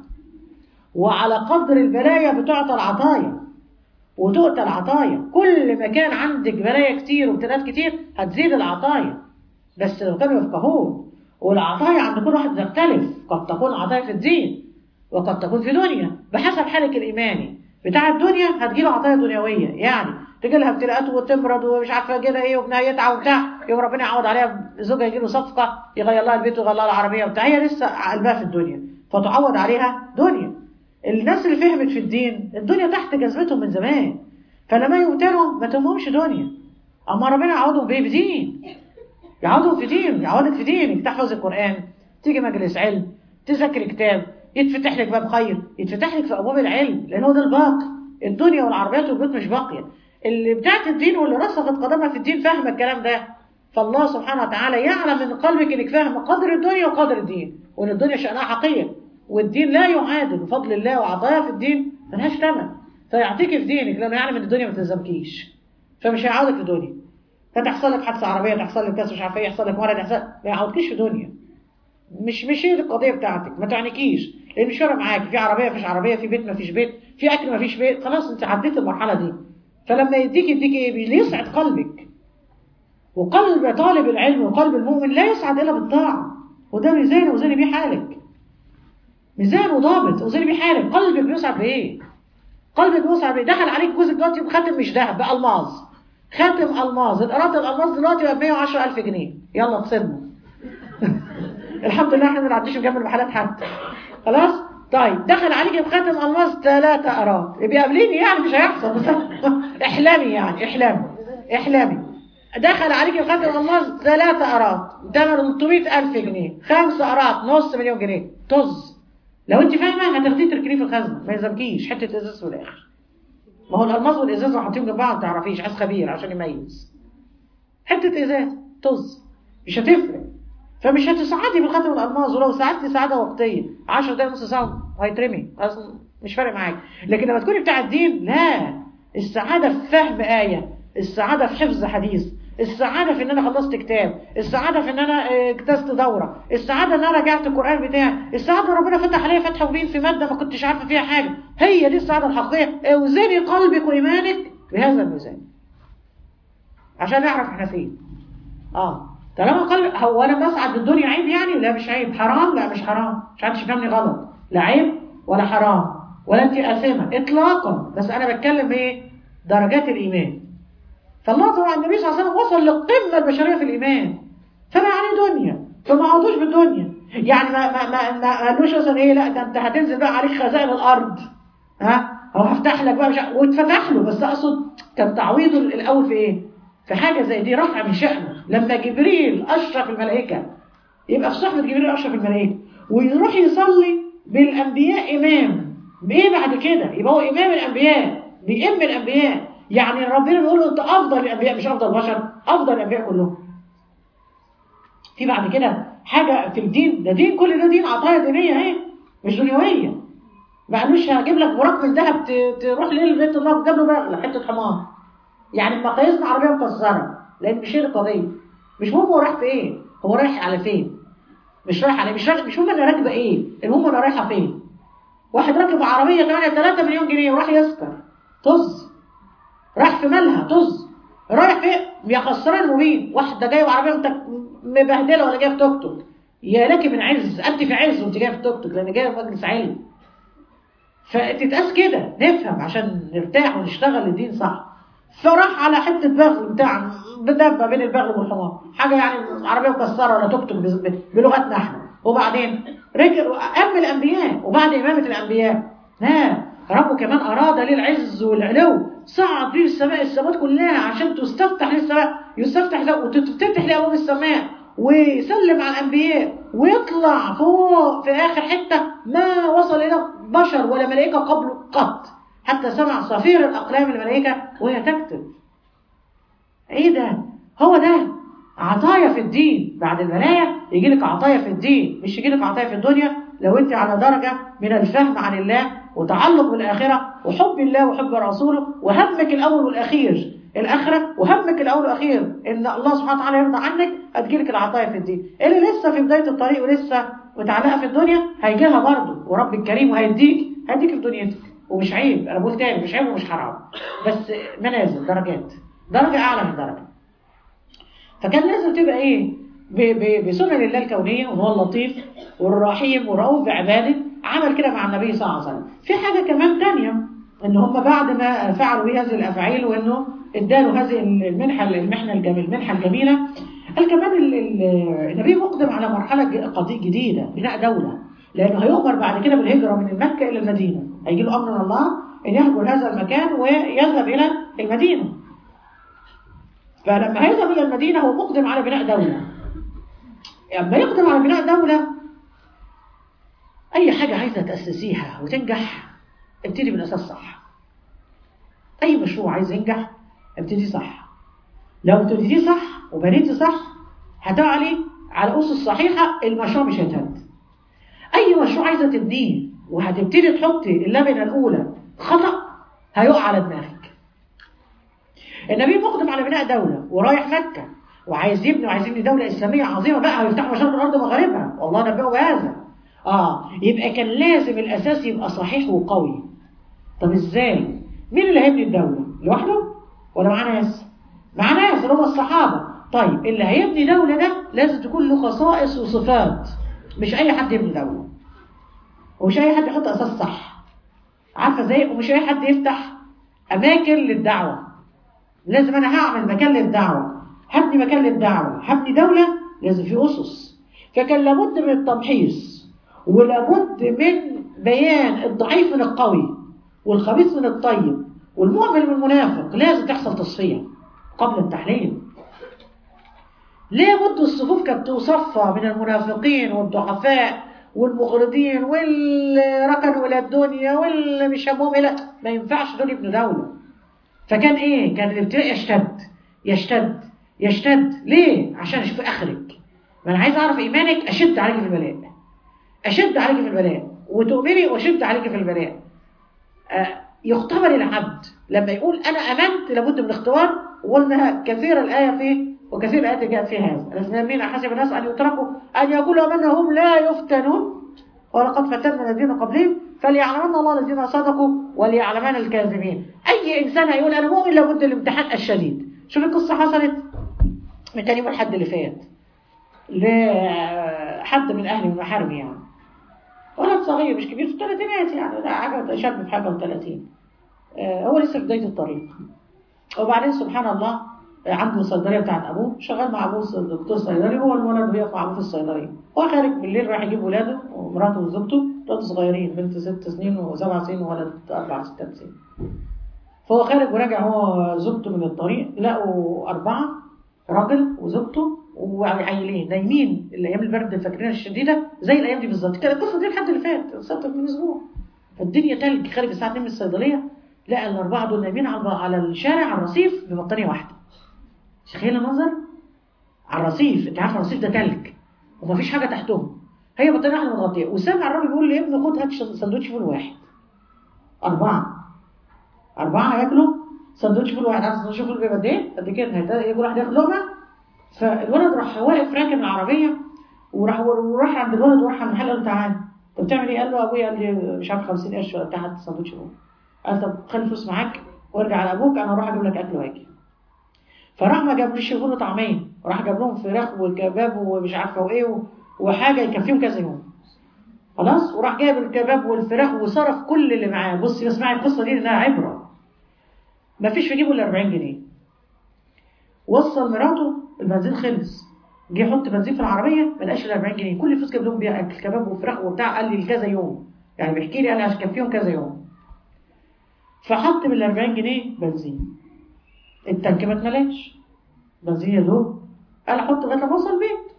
وعلى قدر البلايا بتعطى العطايا وتؤتى العطايا كل ما كان عندك بلايا كتير وابتلاءات كتير هتزيد العطايا بس لو كانوا يفقهون والعطايا عند كل واحد تختلف قد تكون عطايا في الدين وقد تكون في دنيا بحسب حالك الإيماني بتاع الدنيا هتجيله عطايا دنيوية يعني تجي لها ابتلاءات وتمرض ومش عارفه كده ايه وابنها يتعب وبتاع يوم ربنا يعوض عليها زوجها يجي له صفقه يغير لها البيت ويغير لها العربيه وبتاع هي لسه قلبها في الدنيا فتعوض عليها دنيا الناس اللي فهمت في الدين الدنيا تحت جذبتهم من زمان فلما يبتلوا ما تهمهمش دنيا اما ربنا يعوضهم بايه بدين يعوضهم في دين يعوضك في دينك تحفظ القران تيجي مجلس علم تذاكر كتاب يتفتح لك باب خير يتفتح لك في ابواب العلم لان هو ده الباقي الدنيا والعربيات والبيوت مش باقيه اللي بتاعت الدين واللي رسخت قدمها في الدين فاهمه الكلام ده فالله سبحانه وتعالى يعلم من قلبك انك فاهم قدر الدنيا وقدر الدين وان الدنيا شأنها حقير والدين لا يعادل بفضل الله وعطايا في الدين ملهاش ثمن فيعطيك في دينك لانه يعلم ان الدنيا ما تلزمكيش فمش هيعوضك في دنيا فتحصل لك حادثه عربيه تحصل لك كاس مش عارفه ايه يحصل لك مرض يحصل ما يعوضكيش في دنيا مش مش هي دي القضيه بتاعتك ما تعنيكيش لان مش فارق معاك في عربيه مفيش عربيه في بيت مفيش بيت في اكل مفيش بيت خلاص انت عديت المرحله دي فلما يديك يديك ايه ليسعد قلبك وقلب طالب العلم وقلب المؤمن لا يسعد الا بالطاعه وده ميزان وزني بيه حالك ميزان وضابط وزني بيه حالك قلبك بيسعد بايه قلبك بيسعد بايه دخل عليك جوزك دلوقتي بخاتم مش ذهب بالماظ خاتم الماظ القراط الالماظ دلوقتي بقى ب 110000 جنيه يلا اتصدموا الحمد لله احنا ما بنعديش جنب المحلات حتى خلاص طيب دخل عليك بخاتم الماس ثلاثة قراط يبقى قابليني يعني مش هيحصل بس احلامي يعني احلامي احلامي دخل عليك بخاتم الماس ثلاثة قراط ثمنه 300000 جنيه خمسة قراط نص مليون جنيه طز لو انت فاهمه هتاخديه تركنيه في الخزنه ما يلزمكيش حته ازاز في الاخر ما هو الالماس والازاز لو حاطينهم جنب بعض ما تعرفيش عايز خبير عشان يميز حته ازاز طز مش هتفرق فمش هتسعدي بالخاتم الالماس ولو سعدتي سعاده وقتيه 10 دقايق نص ساعه هيترمي اصلا مش فارق معاك لكن لما تكوني بتاع الدين لا السعاده في فهم ايه السعاده في حفظ حديث السعاده في ان انا خلصت كتاب السعاده في ان انا اجتزت دوره السعاده ان انا رجعت القران بتاعي السعاده ربنا فتح عليا فتح مبين في ماده ما كنتش عارفه فيها حاجه هي دي السعاده الحقيقيه اوزني قلبك وايمانك بهذا الميزان عشان نعرف احنا فين اه طالما قلب هو انا بسعد بالدنيا عيب يعني لا مش عيب حرام لا مش حرام مش حدش يفهمني غلط لا عيب ولا حرام ولا انت آثمة اطلاقا بس انا بتكلم ايه درجات الايمان فالله طبعا النبي صلى الله عليه وسلم وصل للقمه البشريه في الايمان فما عليه دنيا فما عوضوش بالدنيا يعني ما ما ما ما قالوش مثلا ايه لا ده انت هتنزل بقى عليك خزائن الارض ها هو هفتح لك بقى مش واتفتح له بس اقصد كان تعويضه الاول في ايه في حاجة زي دي رفع من شأنه لما جبريل أشرف الملائكة يبقى في صحبة جبريل أشرف الملائكة ويروح يصلي بالأنبياء إمام بإيه بعد كده يبقى هو إمام الأنبياء بيئم الأنبياء يعني ربنا بيقول له أنت أفضل الأنبياء مش أفضل بشر أفضل الأنبياء كلهم في بعد كده حاجة في الدين ده دين كل ده دين عطايا دينية اهي مش دنيوية ما قالوش هجيب لك براق من ذهب تروح ليه بيت الله وتجيب له بغلة حتة حمار يعني مقاييسنا عربية مكسرة لأن مش هي القضية مش مهم هو رايح في إيه هو رايح على فين مش رايح على مش رايح مش مهم أنا راكبة إيه المهم أنا رايحة فين واحد راكب عربية 8 3 مليون جنيه وراح يسكر طز راح في مالها طز رايح فين يا خسران مبين واحدة جاية بعربية انت مبهدلة ولا جاية في توك توك يا لك من عز انت في عز وانت جايه في توك توك لان جايه في مجلس علم فتتقاس كده نفهم عشان نرتاح ونشتغل الدين صح فراح على حته بغل بتاع بدبه بين البغل والحمار حاجه يعني عربيه مكسره ولا توك توك بلغتنا احنا وبعدين رجع ام الانبياء وبعد امامه الانبياء ها ربه كمان اراد ليه العز والعلو صعد بيه السماء السماوات كلها عشان تستفتح ليه السماء يستفتح له وتتفتح ليه ابواب السماء ويسلم على الانبياء ويطلع فوق في اخر حته ما وصل الى بشر ولا ملائكه قبله قط حتى سمع صفير الأقلام الملائكة وهي تكتب ايه ده هو ده عطايا في الدين بعد البلايا يجي لك عطايا في الدين مش يجي لك عطايا في الدنيا لو انت على درجة من الفهم عن الله وتعلق بالآخرة وحب الله وحب رسوله وهمك الأول والأخير الآخرة وهمك الأول والأخير إن الله سبحانه وتعالى يرضى عنك هتجيلك العطايا في الدين اللي لسه في بداية الطريق ولسه متعلقة في الدنيا هيجيلها برضه ورب الكريم وهيديك هيديك في دنيتك ومش عيب انا بقول تاني مش عيب ومش حرام بس منازل درجات درجة اعلى من درجة فكان لازم تبقى ايه بسنن الله الكونية وهو اللطيف والرحيم والرؤوف بعباده عمل كده مع النبي صلى الله عليه وسلم في حاجة كمان تانية ان هم بعد ما فعلوا بيه هذه الافعال وانه اداله هذه المنحة المحنة الجميلة المنحة الجميلة قال كمان النبي مقدم على مرحلة قضية جديدة بناء دولة لانه هيؤمر بعد كده بالهجرة من مكة الى المدينة هيجي له امر من الله ان يهجر هذا المكان ويذهب الى المدينه فلما هيذهب الى المدينه هو مقدم على بناء دوله لما يقدم على بناء دوله اي حاجه عايزه تاسسيها وتنجح ابتدي بالاساس صح اي مشروع عايز ينجح ابتدي صح لو ابتديتيه صح وبنيتي صح هتعلي على اسس صحيحه المشروع مش هيتهد اي مشروع عايزه تبنيه وهتبتدي تحطي اللبنة الأولى خطأ هيقع على دماغك النبي مقدم على بناء دولة ورايح مكة وعايز يبني وعايز يبني دوله اسلاميه عظيمه بقى ويفتحوا مشارق الارض ومغاربها والله نبئه بهذا اه يبقى كان لازم الاساس يبقى صحيح وقوي طب ازاي مين اللي هيبني الدوله لوحده ولا معاه ناس معاه ناس اللي هم الصحابه طيب اللي هيبني دوله ده لازم تكون له خصائص وصفات مش اي حد يبني دوله ومش اي حد يحط اساس صح عارفه ازاي ومش اي حد يفتح اماكن للدعوه لازم انا هعمل مكان للدعوه هبني مكان للدعوه هبني دوله لازم في اسس فكان لابد من التمحيص ولابد من بيان الضعيف من القوي والخبيث من الطيب والمؤمن من المنافق لازم تحصل تصفيه قبل التحليل لابد الصفوف كانت تصفى من المنافقين والضعفاء والمغرضين واللي ركنوا الى الدنيا واللي مش همهم الى ما ينفعش دول يبنوا دوله فكان ايه كان الابتلاء يشتد يشتد يشتد ليه عشان اشوف اخرك ما انا عايز اعرف ايمانك اشد عليك في البلاء اشد عليك في البلاء وتؤمني واشد عليك في البلاء آه يختبر العبد لما يقول انا امنت لابد من اختبار وقلنا كثير الايه فيه وكثير الايات جاءت في هذا الذين حسب الناس ان يتركوا ان يقولوا امنا هم لا يفتنون ولقد فتنا الذين قبلهم فليعلمن الله الذين صدقوا وليعلمن الكاذبين اي انسان هيقول انا مؤمن لابد الامتحان الشديد شوف القصه حصلت من تاني يوم الحد اللي فات لحد من اهلي من محارمي يعني ولد صغير مش كبير في الثلاثينات يعني ده حاجه شاب في حاجه و30 هو لسه في بدايه الطريق وبعدين سبحان الله عنده الصيدليه بتاعت ابوه شغال مع ابوه دكتور صيدلي هو الولد بيقف مع ابوه في الصيدليه هو خارج بالليل رايح يجيب ولاده ومراته وزوجته ولاده صغيرين بنت ست سنين وسبع سنين وولد اربع ستات سنين فهو خارج وراجع هو زوجته من الطريق لقوا اربعه راجل وزوجته وعيلين نايمين الايام البرد فاكرينها الشديده زي الايام دي بالظبط كانت القصه دي الحد اللي فات صارت من اسبوع فالدنيا تلج خارج الساعه 2 من الصيدليه لقى الاربعه دول نايمين على الشارع على الرصيف ببطانيه واحده تخيل المنظر على الرصيف انت عارف الرصيف ده تلج ومفيش حاجه تحتهم هي بطانيه واحده متغطيه وسامع الراجل بيقول لابنه خد هات سندوتش فول واحد اربعه اربعه هياكلوا سندوتش فول واحد عارف سندوتش فول بيبقى قد ايه؟ قد كده يقول واحد ياخد لقمه فالولد راح واقف راكن العربيه وراح وراح عند الولد وراح على المحل قال له تعالى انت بتعمل ايه؟ قال له ابويا قال لي مش عارف 50 قرش ولا بتاع سندوتش فول قال طب خلي الفلوس معاك وارجع لابوك انا اروح اجيب لك اكل واجي فراح ما جابليش فول وطعميه وراح جاب لهم فراخ وكباب ومش عارفه وايه وحاجه يكفيهم كذا يوم خلاص وراح جايب الكباب والفراخ وصرف كل اللي معاه بصي اسمعي القصه دي انها عبره ما فيش في جيبه الا 40 جنيه وصل مراته البنزين خلص جه يحط بنزين في العربيه ما لقاش الا 40 جنيه كل الفلوس جاب لهم بيها اكل كباب وفراخ وبتاع قال لي كذا يوم يعني بيحكي لي قال لي عشان كان فيهم كذا يوم فحط بال 40 جنيه بنزين التانك ما اتملاش بنزين يا دوب قال احط لغايه لما اوصل البيت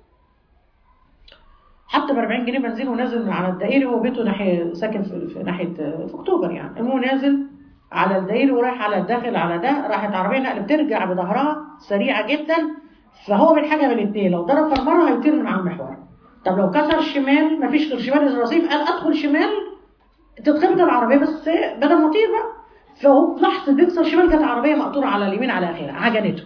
حط ب 40 جنيه بنزين ونازل على الدائري هو بيته ناحيه ساكن في, في ناحيه في اكتوبر يعني المهم نازل على الدائري ورايح على الداخل على ده راحت عربيه نقل بترجع بظهرها سريعه جدا فهو من حاجه من الاثنين لو ضرب فرمره هيطير من على المحور طب لو كسر شمال مفيش غير شمال الرصيف قال ادخل شمال تتخبط العربيه بس بدل ما اطير بقى فهو في لحظه بيكسر شمال كانت العربيه مقطوره على اليمين على اخرها عجنته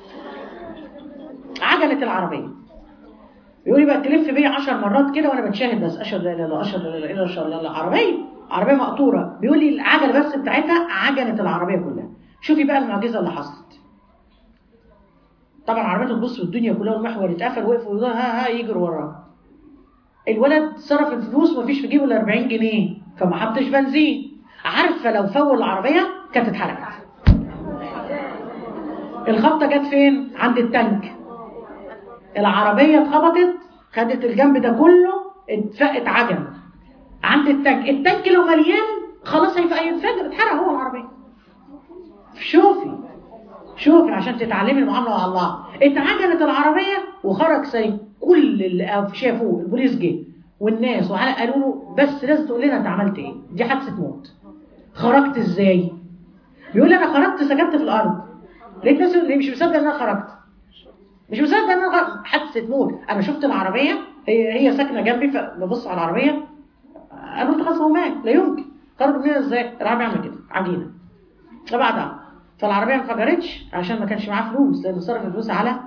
عجنت العربيه يقول لي بقى تلف بيا 10 مرات كده وانا بتشاهد بس اشهد لا اله الا الله اشهد لا اله الا الله لا الله عربيه عربيه مقطوره بيقول لي العجله بس بتاعتها عجنت العربيه كلها شوفي بقى المعجزه اللي حصلت طبعا عربيته تبص الدنيا كلها والمحور اتقفل وقفوا ها ها يجروا وراه الولد صرف الفلوس ومفيش في جيبه الا 40 جنيه فما حطش بنزين عارفه لو فول العربيه كانت اتحرقت الخبطه جت فين عند التانك العربيه اتخبطت خدت الجنب ده كله اتفقت عجن عند التانك التانك لو مليان خلاص هينفجر اتحرق هو العربيه شوفي شوفي عشان تتعلمي المعامله مع الله اتعجنت العربيه وخرج سليم كل اللي شافوه البوليس جه والناس وعلى قالوا له بس لازم تقول لنا انت عملت ايه دي حادثه موت خرجت ازاي بيقول لي انا خرجت سكبت في الارض لقيت ناس مش مصدق ان انا خرجت مش مصدق ان انا خرجت حادثه موت انا شفت العربيه هي هي ساكنه جنبي فببص على العربيه انا قلت خلاص هو مات لا يمكن خرج منين ازاي العربيه عمل كده عجينه فبعدها فالعربيه ما انفجرتش عشان ما كانش معاه فلوس لانه صرف الفلوس على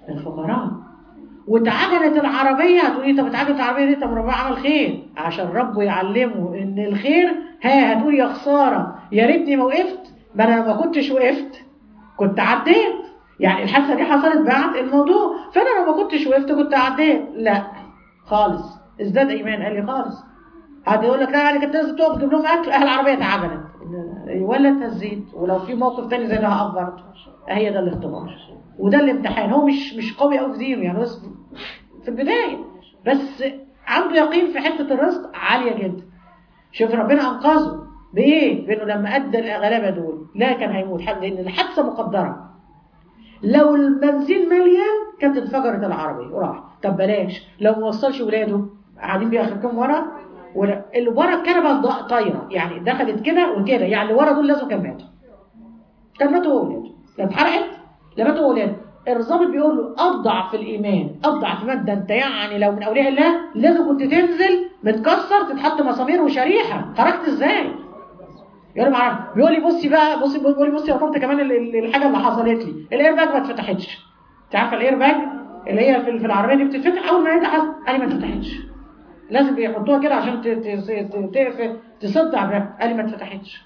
الفقراء واتعجنت العربية هتقولي طب اتعجنت العربية دي طب ربنا عمل خير عشان ربه يعلمه ان الخير ها هتقول يا خسارة يا ريتني ما وقفت ما انا لو ما كنتش وقفت كنت عديت يعني الحادثة دي حصلت بعد الموضوع فانا لو ما كنتش وقفت كنت عديت لا خالص ازداد ايمان قال لي خالص حد يقول لك لا يعني كنت لازم تقف تجيب لهم اكل اهل العربية اتعجنت ولا تهزيت ولو في موقف تاني زي ده هقف برضه هي ده الاختبار وده الامتحان هو مش مش قوي قوي في دينه يعني بس في البدايه بس عنده يقين في حته الرزق عاليه جدا شوف ربنا انقذه بايه؟ بانه لما ادى الغلابه دول لا كان هيموت حد لان الحادثه مقدره لو البنزين مليان كانت انفجرت العربيه وراح طب بلاش لو ما وصلش ولاده قاعدين بيخرجهم ورا ولا اللي ورا الكنبه طايره يعني دخلت كده وكده يعني اللي ورا دول لازم كان ماتوا كان ماتوا ولاده لا اتحرقت لا ماتوا ولاده الظابط بيقول له اضع في الايمان اضع في الايمان ده انت يعني لو من اولياء الله لازم كنت تنزل متكسر تتحط مسامير وشريحه خرجت ازاي؟ يقول لي معرفش بيقول لي بصي بقى بصي بيقول لي بصي يا طنط كمان الحاجه اللي حصلت لي الاير باج ما اتفتحتش انت عارفه الاير باج اللي هي في في العربيه دي بتتفتح اول ما هي حصل قال لي ما اتفتحتش لازم بيحطوها كده عشان تقف تصد على قال لي ما اتفتحتش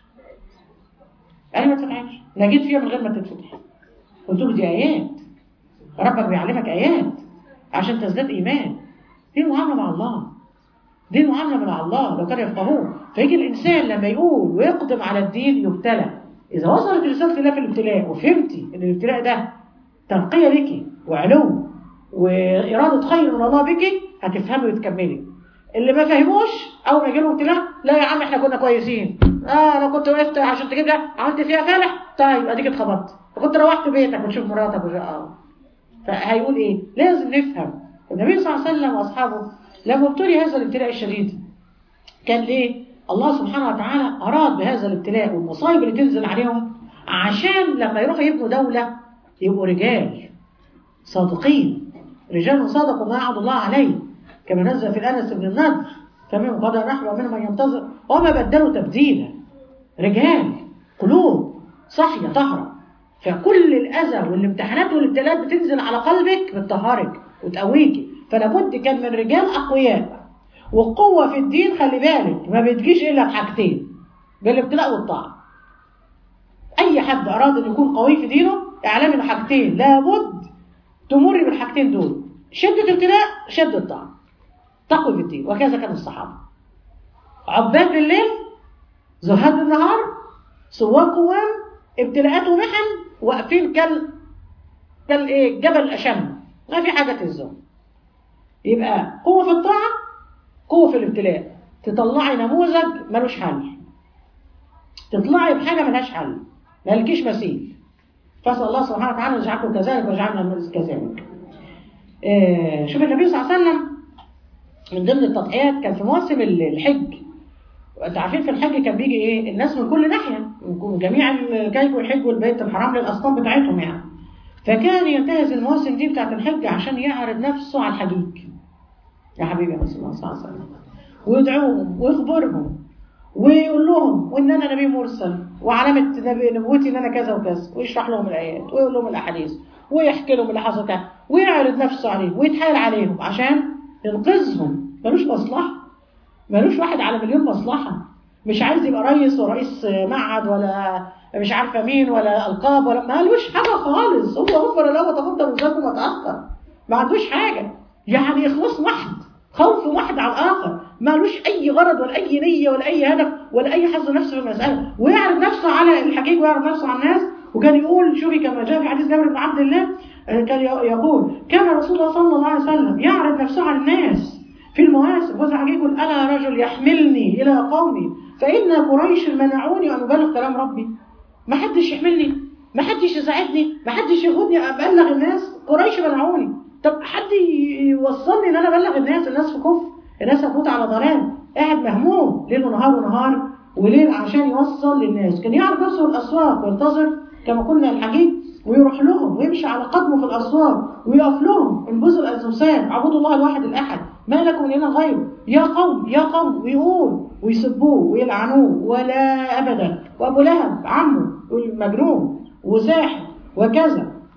قال لي ما اتفتحتش انا جيت فيها من غير ما تتفتح قلت له دي ايات ربك بيعلمك ايات عشان تزداد ايمان دي معامله مع الله دي معامله مع الله لو كانوا يفقهون فيجي الانسان لما يقول ويقدم على الدين يبتلى اذا وصلت رساله الله في الابتلاء وفهمتي ان الابتلاء ده تنقيه لك وعلو واراده خير من الله بك هتفهمي وتكملي اللي ما فهموش اول ما يجي لهم ابتلاء لا يا عم احنا كنا كويسين اه انا كنت وقفت عشان تجيب ده عملت فيها فالح طيب اديك اتخبطت وكنت روحت بيتك وتشوف مراتك وجاء فهيقول ايه لازم نفهم النبي صلى الله عليه وسلم واصحابه لما ابتلي هذا الابتلاء الشديد كان ليه الله سبحانه وتعالى اراد بهذا الابتلاء والمصايب اللي تنزل عليهم عشان لما يروحوا يبنوا دولة يبقوا رجال صادقين رجال صادقوا ما عهد الله عليه كما نزل في الانس بن النضر فمنهم قدر نحن ومنهم من ينتظر وما بدلوا تبديلا رجال قلوب صحية طهرة فكل الأذى والامتحانات والابتلاءات بتنزل على قلبك بتطهرك وتقويكي فلا بد كان من رجال أقوياء والقوة في الدين خلي بالك ما بتجيش إلا بحاجتين بالابتلاء والطاعة أي حد أراد أن يكون قوي في دينه اعلم إن حاجتين لابد تمر بالحاجتين دول شدة ابتلاء شدة طاعة تقوي في الدين وكذا كان الصحابة عباد بالليل زهاد بالنهار سواق قوام ابتلاءات ومحن واقفين كال كال ايه جبل اشم ما في حاجه تهزهم يبقى قوه في الطاعه قوه في الابتلاء تطلعي نموذج ملوش حل تطلعي بحاجه ملهاش حل مالكيش مثيل فاسال الله سبحانه وتعالى ان يجعلكم كذلك ويجعلنا كذلك آه شوف النبي صلى الله عليه وسلم من ضمن التضحيات كان في مواسم الحج انتوا عارفين في الحج كان بيجي ايه الناس من كل ناحيه من جميع كانوا يحجوا البيت الحرام للاصنام بتاعتهم يعني فكان ينتهز المواسم دي بتاعت الحج عشان يعرض نفسه على الحجيج يا حبيبي يا رسول الله صلى الله عليه وسلم ويدعوهم ويخبرهم ويقول لهم وان انا نبي مرسل وعلامه نبي نبوتي ان انا كذا وكذا ويشرح لهم الايات ويقول لهم الاحاديث ويحكي لهم اللي حصل كده ويعرض نفسه عليهم ويتحايل عليهم عشان ينقذهم ملوش مصلحه ملوش واحد على مليون مصلحة مش عايز يبقى رئيس ورئيس معهد ولا مش عارفة مين ولا ألقاب ولا مالوش حاجة خالص هو غفر له وتقدم وزاكم وتأخر ما عندوش حاجة يعني إخلاص واحد خوف واحد على الآخر مالوش أي غرض ولا أي نية ولا أي هدف ولا أي حظ نفسه في المسألة ويعرض نفسه على الحقيقة ويعرض نفسه على الناس وكان يقول شوفي كما جاء في حديث جابر بن عبد الله كان يقول كان رسول الله صلى الله عليه وسلم يعرض نفسه على الناس في المواسم وزع يقول أنا رجل يحملني إلى قومي فإن قريش منعوني أن أبلغ كلام ربي ما حدش يحملني ما حدش يساعدني ما حدش ياخدني أبلغ الناس قريش منعوني طب حد يوصلني إن أنا أبلغ الناس الناس في كفر الناس هتموت على ضلال قاعد مهموم ليل ونهار ونهار وليل عشان يوصل للناس كان يعرف نفسه الأسواق وينتظر كما قلنا الحديث ويروح لهم ويمشي على قدمه في الأسواق ويقف لهم انبذوا الأزوسان عبدوا الله الواحد الأحد ما لكم من إله غيره يا قوم يا قوم ويقول ويسبوه ويلعنوه ولا أبدا وأبو لهب عمه يقول مجنون وساحر وكذا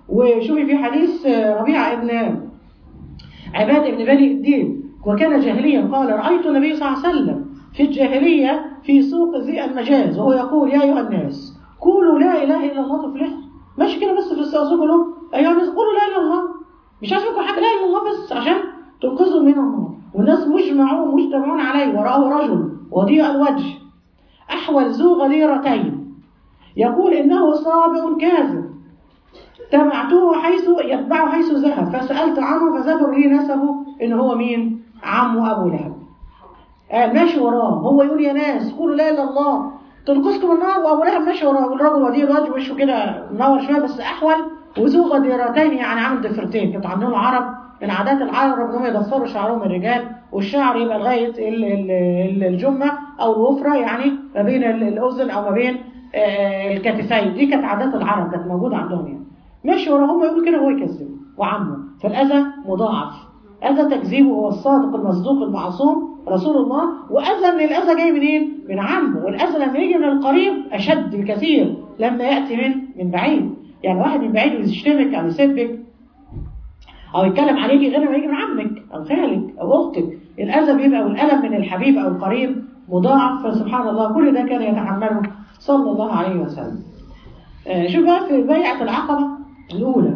وشوفي في حديث ربيعة ابن عباد ابن بني الدين وكان جاهليا قال رأيت النبي صلى الله عليه وسلم في الجاهلية في سوق ذي المجاز وهو يقول يا أيها الناس قولوا لا إله إلا الله تفلحوا ماشي كده بس في السوق لهم أيها الناس قولوا لا إله إلا الله مش عايز منكم حاجة لا إله إلا الله بس عشان تنقذوا من النار والناس مجمعون مجتمعون عليه ورآه رجل وضيء الوجه أحول ذو غليرتين يقول إنه صابئ كاذب تبعته حيث يتبعه حيث ذهب فسألت عنه فذكر لي نسبه إن هو مين عمه أبو لهب قال ماشي وراه هو يقول يا ناس قولوا لا إلا الله تنقذكم النار وأبو لهب ماشي وراه والراجل وديه الوجه وشه كده منور شوية بس أحول وذو غديرتين يعني عامل ضفرتين كانت عندهم العرب من عادات العرب انهم يضفروا شعرهم الرجال والشعر يبقى لغايه ال- ال- ال- الجمه او الوفره يعني ما بين ال- الاذن او ما بين آه، الكتفين دي كانت عادات العرب كانت موجوده عندهم يعني ماشي ورا هم يقول كده وهو يكذب وعمه فالاذى مضاعف اذى تكذيبه هو الصادق المصدوق المعصوم رسول الله واذى من الاذى جاي منين؟ من عمه والاذى لما يجي من القريب اشد بكثير لما ياتي من من بعيد يعني واحد من بعيد يشتمك او يسبك او يتكلم عليكي غير ما يجي من عمك او خالك او اختك الاذى بيبقى والالم من الحبيب او القريب مضاعف فسبحان الله كل ده كان يتحمله صلى الله عليه وسلم آه، شوف بقى في بيعه العقبه الاولى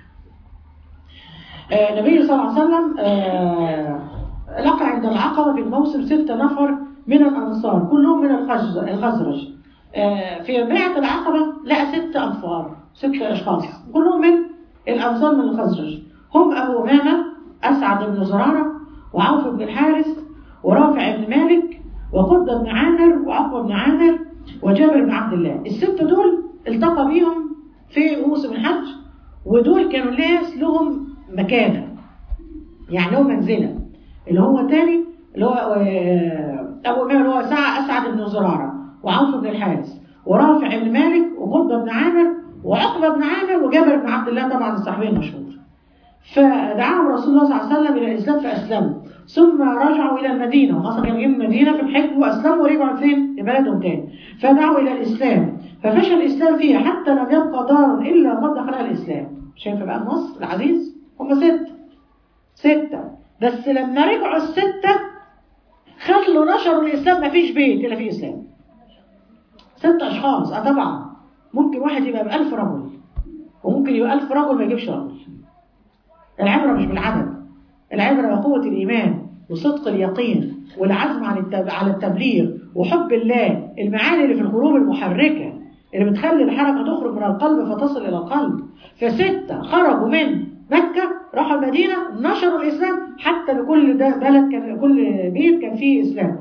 آه، النبي صلى الله عليه وسلم آه، لقى عند العقبه في الموسم ستة نفر من الانصار كلهم من الخز- الخزرج آه، في بيعه العقبه لقى ست انفار ست اشخاص كلهم من الانصار من الخزرج هم أبو أمامة أسعد بن زرارة وعوف بن الحارث ورافع بن مالك وقدة بن عامر وعقبة بن عامر وجابر بن عبد الله الستة دول التقى بيهم في موسم الحج ودول كانوا ناس لهم مكانة يعني لهم منزلة اللي هو الثاني اللي هو آه، أبو أمامة اللي هو سعى أسعد بن زرارة وعوف بن الحارث ورافع بن مالك وقدة بن عامر وعقبة بن عامر وجابر بن عبد الله طبعا الصحابي المشهور فدعاهم رسول الله صلى الله عليه وسلم الى الاسلام فاسلموا ثم رجعوا الى المدينه هم اصلا كانوا جايين من المدينه في الحج واسلموا ورجعوا فين؟ لبلدهم تاني فدعوا الى الاسلام ففشل الاسلام فيها حتى لم يبقى دار الا قد دخلها الاسلام شايف بقى مصر العزيز هم ستة ستة بس لما رجعوا الستة خلوا نشروا الاسلام ما فيش بيت الا فيه اسلام ست اشخاص اه طبعا ممكن واحد يبقى بألف رجل وممكن يبقى ألف رجل ما يجيبش رجل العبرة مش بالعدد العبرة بقوة الإيمان وصدق اليقين والعزم على التب... على التبليغ وحب الله المعاني اللي في القلوب المحركة اللي بتخلي الحركة تخرج من القلب فتصل إلى القلب فستة خرجوا من مكة راحوا المدينة نشروا الإسلام حتى بكل ده بلد كان كل بيت كان فيه إسلام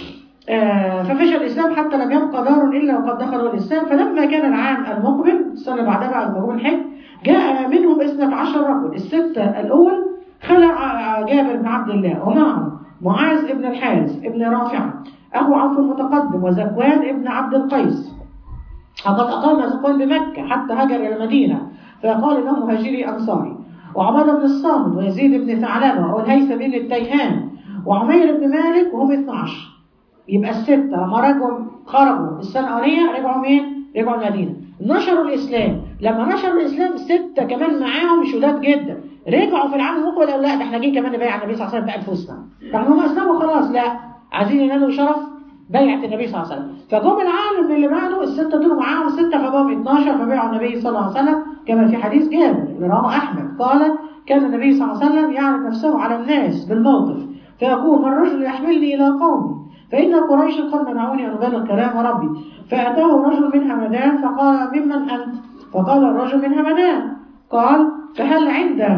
آه، ففشل الإسلام حتى لم يبقى دار إلا وقد دخلوا الإسلام فلما كان العام المقبل السنة بعدها بعد مجموع الحج جاء منهم اثنة عشر رجل الستة الأول خلع جابر بن عبد الله ومعه معاذ بن الحارث بن رافع أبو عوف المتقدم وزكوان بن عبد القيس وقد أقام زكوان بمكة حتى هاجر إلى المدينة فقال إنه مهاجري أنصاري وعبادة بن الصامت ويزيد بن ثعلبة والهيثم بن التيهان وعمير بن مالك وهم 12 يبقى الستة لما رجعوا خرجوا السنة الأولانية رجعوا مين؟ رجعوا المدينة نشروا الإسلام لما نشروا الإسلام ستة كمان معاهم شداد جدا رجعوا في العام المقبل قالوا لا ده احنا جايين كمان نبايع النبي صلى الله عليه وسلم بأنفسنا طبعا هم أسلموا خلاص لا عايزين ينالوا شرف بيعة النبي صلى الله عليه وسلم فجم العالم اللي بعده الستة دول معاهم ستة فبقوا 12 فبيعوا النبي صلى الله عليه وسلم كما في حديث جابر اللي رواه أحمد قال كان النبي صلى الله عليه وسلم يعرض نفسه على الناس بالموقف فيقول من رجل يحملني إلى قومي فإن قريش قد منعوني أن أبلغ كلام ربي فأتاه رجل من همدان فقال ممن أنت فقال الرجل من همدان قال فهل عند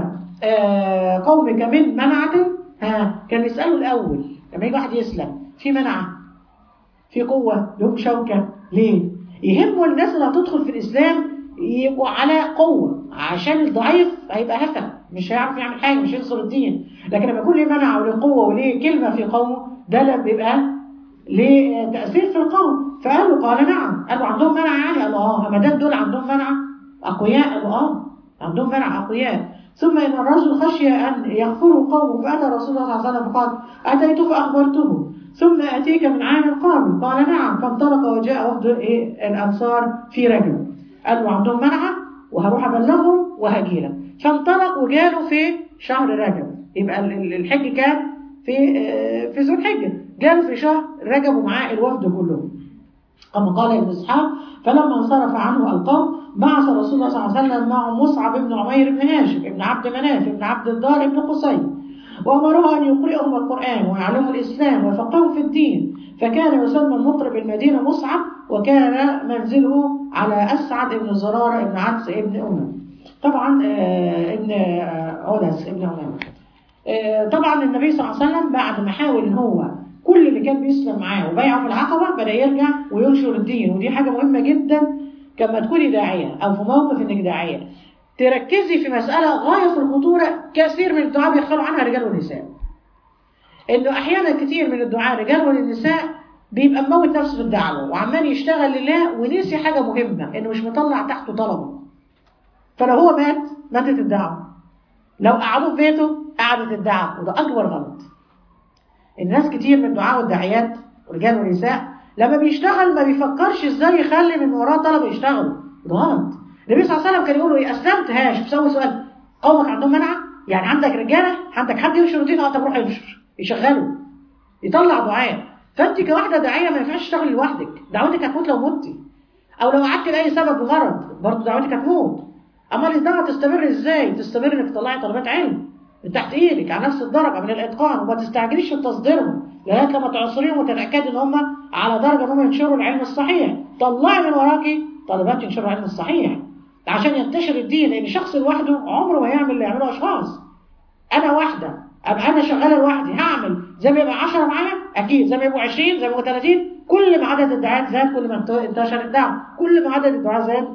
آه قومك من منعة ها كان يسأله الأول لما يجي واحد يسلم في منعة في قوة لهم شوكة ليه يهموا الناس اللي هتدخل في الإسلام يبقوا على قوة عشان الضعيف هيبقى هفا مش هيعرف يعمل حاجة مش ينصر الدين لكن لما يكون ليه منعة وليه قوة وليه كلمة في قومه ده لما بيبقى ليه تأثير في القوم فقالوا قال نعم قالوا عندهم منع عالي قالوا اه همدان دول عندهم منع أقوياء قالوا اه عندهم منع أقوياء ثم إن الرجل خشي أن يغفروا قومه فأتى رسول الله صلى الله عليه وسلم فقال أتيت فأخبرته ثم أتيك من عام قام قال نعم فانطلق وجاء وفد إيه الأنصار في رجل قالوا عندهم منعة وهروح أبلغهم وهجيلك فانطلق وجاله في شهر رجب يبقى الحج كان في في ذو الحجة جاله في شهر رجب ومعاه الوفد كلهم كما قال ابن اسحاق فلما انصرف عنه القوم بعث رسول الله صلى الله عليه وسلم معه مصعب بن عمير بن هاشم بن عبد مناف بن عبد الدار بن قصي وأمره أن يقرئهم القرآن ويعلموا الإسلام ويفقهوا في الدين فكان يسمى المطرب المدينة مصعب وكان منزله على أسعد بن زرارة بن عبس بن أمم طبعا ابن عدس ابن أمام طبعا النبي صلى الله عليه وسلم بعد ما حاول ان هو كل اللي كان بيسلم معاه وبايعه في العقبة بدأ يرجع وينشر الدين ودي حاجة مهمة جدا كما تكوني داعية أو في موقف إنك داعية تركزي في مسألة غاية في الخطورة كثير من الدعاء بيخلوا عنها رجال ونساء إنه أحيانا كتير من الدعاء رجال والنساء بيبقى مموت نفسه في الدعوة وعمال يشتغل لله ونسي حاجة مهمة إنه مش مطلع تحته طلبه فلو هو مات ماتت الدعوة لو قعدوه في بيته قعدت الدعوة وده أكبر غلط الناس كتير من الدعاء والداعيات رجال ونساء لما بيشتغل ما بيفكرش ازاي يخلي من وراه طلبه يشتغلوا ده غلط النبي صلى الله عليه وسلم كان يقول له ايه اسلمت هاش بيسوي سؤال قومك عندهم منعه يعني عندك رجاله عندك حد ينشر الدين اه طب روح ينشر يشغله يطلع دعاء فانت كواحده داعيه ما ينفعش تشتغلي لوحدك دعوتك هتموت لو متي او لو قعدت لاي سبب غرض برضه دعوتك هتموت اما الدعوه تستمر ازاي تستمر انك تطلعي طلبات علم من تحت ايدك على نفس الدرجه من الاتقان وما تستعجليش في تصديرهم لغايه لما تعصريهم وتتاكدي ان هم على درجه ان هم ينشروا العلم الصحيح طلعي من وراكي طالبات ينشروا العلم الصحيح عشان ينتشر الدين لان شخص لوحده عمره ما يعمل اللي يعمله اشخاص انا واحده ابقى انا شغاله لوحدي هعمل زي ما يبقى 10 معايا اكيد زي ما يبقوا 20 زي ما يبقوا 30 كل ما عدد الدعاءات زاد كل ما انتشر الدعوه كل ما عدد الدعاء زاد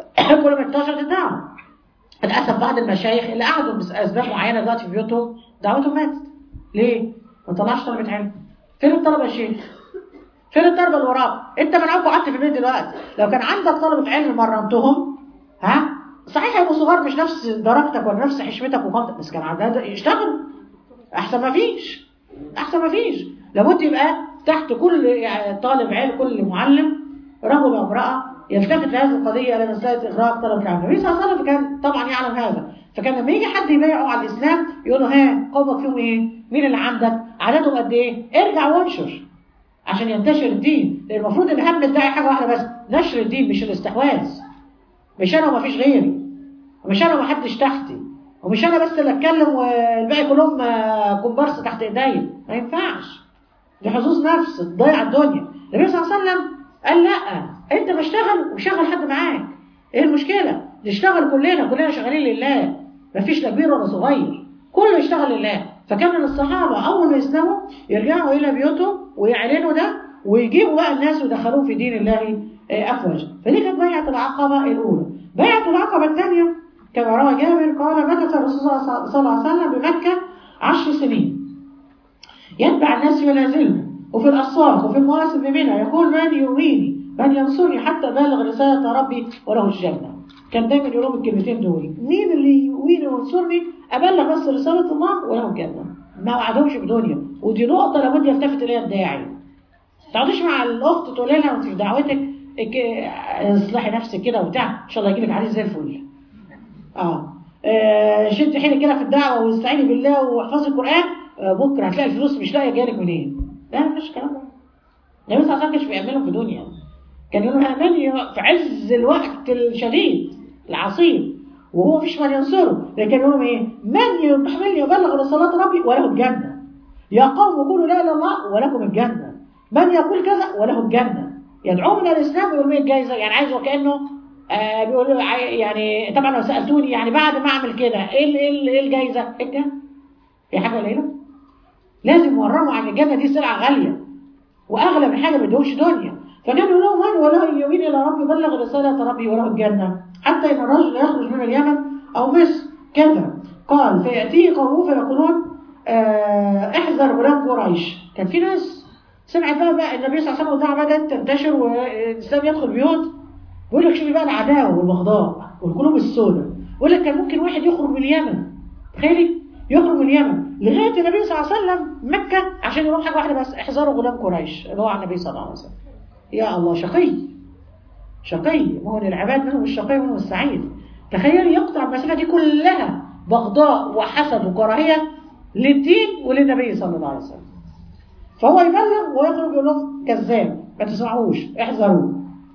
كل ما انتشر الدعوه للاسف بعض المشايخ اللي قعدوا باسباب معينه دلوقتي في بيوتهم دعوتهم ماتت ليه؟ ما طلعش طلبه علم فين الطلبه يا شيخ؟ فين الطلبه اللي وراك؟ انت من عمرك قعدت في البيت دلوقتي لو كان عندك طلبه علم مرنتهم ها صحيح هيبقوا صغار مش نفس درجتك ولا نفس حشمتك وقامتك بس كان عندها يشتغلوا احسن ما فيش احسن ما فيش لابد يبقى تحت كل طالب علم كل معلم رجل وامراه يلتفت لهذه القضية إلى مسألة إغراق طلب العلم النبي صلى الله عليه وسلم كان طبعا يعلم هذا فكان لما يجي حد يبايعه على الإسلام يقول له ها قومك فيهم إيه؟ مين اللي عندك؟ عددهم قد إيه؟ ارجع وانشر عشان ينتشر الدين لأن المفروض إن هم الداعي حاجة واحدة بس نشر الدين مش الاستحواذ مش أنا ومفيش غيري ومش أنا ومحدش تحتي ومش أنا بس اللي أتكلم والباقي كلهم كومبارس تحت إيديا ما ينفعش دي حظوظ نفس تضيع الدنيا النبي صلى الله عليه وسلم قال لا انت بشتغل وشغل حد معاك ايه المشكلة نشتغل كلنا كلنا شغالين لله مفيش لا كبير ولا صغير كله يشتغل لله فكان من الصحابة أول ما يسلموا يرجعوا إلى بيوتهم ويعلنوا ده ويجيبوا بقى الناس ويدخلوه في دين الله أفواجا فدي كانت بيعة العقبة الأولى بيعة العقبة الثانية كما روى جابر قال مكث الرسول صلى الله عليه وسلم بمكة عشر سنين يتبع الناس ينازلهم وفي الأسواق وفي المواسم بمنى يقول من يؤويني من ينصرني حتى بلغ رسالة ربي وله الجنة كان دايما يقولوا الكلمتين دول مين اللي يؤويني وينصرني أبلغ بس رسالة الله وله الجنة ما وعدهمش بدنيا ودي نقطة لابد يلتفت إليها الداعي ما تقعديش مع الأخت تقول لها وأنت في دعوتك اصلحي نفسك كده وبتاع إن شاء الله يجيلك عريس زي الفل اه, آه شد حيلك كده في الدعوة واستعيني بالله واحفظي القرآن آه بكرة هتلاقي الفلوس مش لاقية جالك منين لا مفيش الكلام ده النبي صلى الله عليه وسلم كانش بيعملهم في دنيا كان يقول اماني في عز الوقت الشديد العصيب وهو مفيش من ينصره لكن يقول لهم ايه من يحملني يبلغ رسالات ربي وله الجنه يا قوم قولوا لا اله الا الله ولكم الجنه من يقول كذا وله الجنه يدعوهم الى الاسلام ويقول ايه الجايزه يعني عايز وكانه آه بيقول يعني طبعا لو سالتوني يعني بعد ما اعمل كده ايه ايه الجايزه؟ الجنه في حاجه قليله؟ لازم يورموا عن الجنه دي سلعه غاليه واغلى من حاجه ما ادوش دنيا فكان يقول لهم من ولا يوين الى ربي بلغ رساله ربي وله الجنه حتى ان الرجل يخرج من اليمن او مصر كذا قال فياتيه قومه فيقولون آه احذر غلام قريش كان في ناس سمعت بقى, بقى النبي صلى الله عليه وسلم والدعوه بدات تنتشر والاسلام يدخل بيوت بيقول لك شوفي بقى العداوه والبغضاء والقلوب السوداء يقول لك كان ممكن واحد يخرج من اليمن تخيلي يخرج من اليمن لغايه النبي صلى الله عليه وسلم مكه عشان يروح حاجه واحده بس احذروا غلام قريش اللي هو على النبي صلى الله عليه وسلم يا الله شقي شقي ما هو للعباد منهم الشقي ومنهم السعيد تخيل يقطع المسافة دي كلها بغضاء وحسد وكراهية للدين وللنبي صلى الله عليه وسلم فهو يبلغ ويخرج يقول لهم كذاب ما تسمعوش احذروا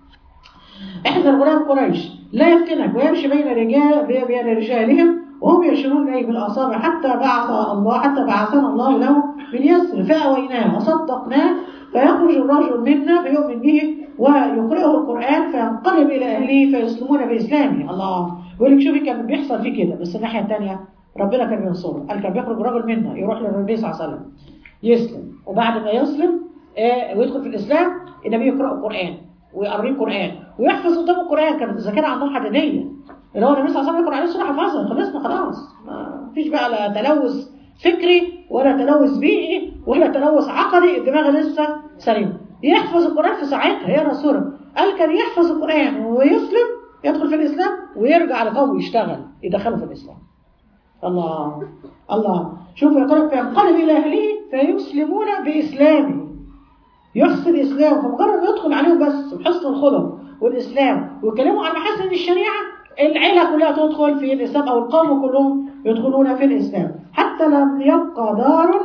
احذر غلام قريش لا يفتنك ويمشي بين رجال بين رجالهم وهم يشيرون اليه بالاصابع حتى بعث الله حتى بعثنا الله له من يسر فاويناه وصدقناه فيخرج الرجل منا فيؤمن به ويقرئه القران فينقلب الى اهله فيسلمون باسلامه الله بيقول لك شوفي كان بيحصل فيه كده بس الناحيه الثانيه ربنا كان بينصره قال كان بيخرج رجل منا يروح للنبي صلى الله عليه وسلم يسلم وبعد ما يسلم آه ويدخل في الاسلام النبي يقرأ القرآن ويقريه القرآن ويحفظ قدامه القرآن كانت الذاكرة عندهم حديدية اللي هو النبي صلى الله عليه وسلم يقرأ عليه سورة حفظها خلصنا خلاص ما فيش بقى لا تلوث فكري ولا تلوث بيئي ولا تلوث عقدي الدماغ لسه سليم يحفظ القرآن في ساعتها يا رسول قال كان يحفظ القرآن ويسلم يدخل في الإسلام ويرجع لقومه يشتغل يدخله في الإسلام الله الله شوف يقول فينقلب إلى أهله فيسلمون بإسلامه يحسن الإسلام فمجرد ما يدخل عليهم بس بحسن الخلق والإسلام ويكلموا عن محاسن الشريعة العيلة كلها تدخل في الإسلام أو القوم كلهم يدخلون في الإسلام حتى لم يبقى دار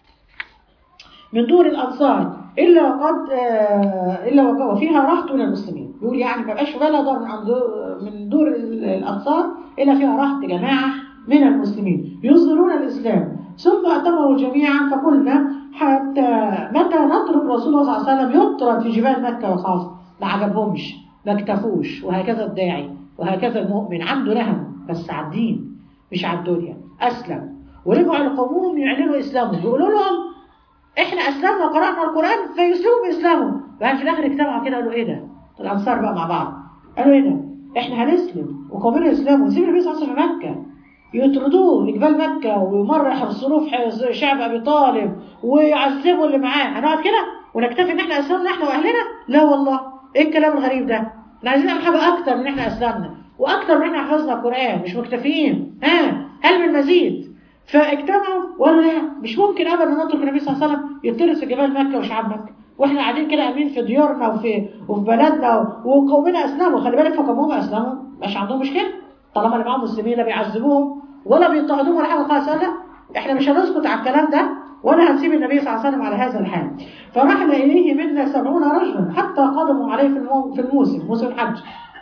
من دور الأنصار إلا قد إلا وفيها رهط للمسلمين يقول يعني ما بقاش ولا دار من دور الأنصار إلا فيها رهط جماعة من المسلمين يظهرون الإسلام ثم اعتمروا جميعا فقلنا حتى متى نترك رسول الله صلى الله عليه وسلم يطرد في جبال مكة والخاص ما عجبهمش ما اكتفوش وهكذا الداعي وهكذا المؤمن عنده نهم بس على الدين مش على الدنيا أسلم ورجعوا لقومهم يعلنوا إسلامهم يقولوا لهم إحنا أسلمنا وقرأنا القرآن فيسلموا بإسلامهم بعد في الآخر اجتمعوا كده قالوا إيه ده الأنصار بقى مع بعض قالوا إيه ده إحنا هنسلم وقومنا الإسلام ونسيب النبي صلى الله عليه وسلم في مكة يطردوه لجبال مكة ومرة يحرصوه في شعب أبي طالب ويعذبوا اللي معاه هنقعد كده ونكتفي إن إحنا أسلمنا إحنا وأهلنا لا والله إيه الكلام الغريب ده احنا عايزين نعمل حاجة أكتر من إن إحنا أسلمنا وأكتر من إن إحنا حفظنا القرآن مش مكتفيين ها هل من مزيد فاجتمعوا وقالوا لا مش ممكن أبدا نترك النبي صلى الله عليه وسلم يطرد في جبال مكة وشعب مكة واحنا قاعدين كده امين في ديارنا وفي وفي بلدنا وقومنا اسلموا خلي بالك فقومهم اسلموا مش عندهم مشكله طالما اللي معاهم مسلمين لا بيعذبوهم ولا بيضطهدوهم ولا حاجه خالص لا احنا مش هنسكت على الكلام ده ولا هنسيب النبي صلى الله عليه وسلم على هذا الحال فرحنا اليه منا سبعون رجلا حتى قدموا عليه في المو... في الموسم موسم الحج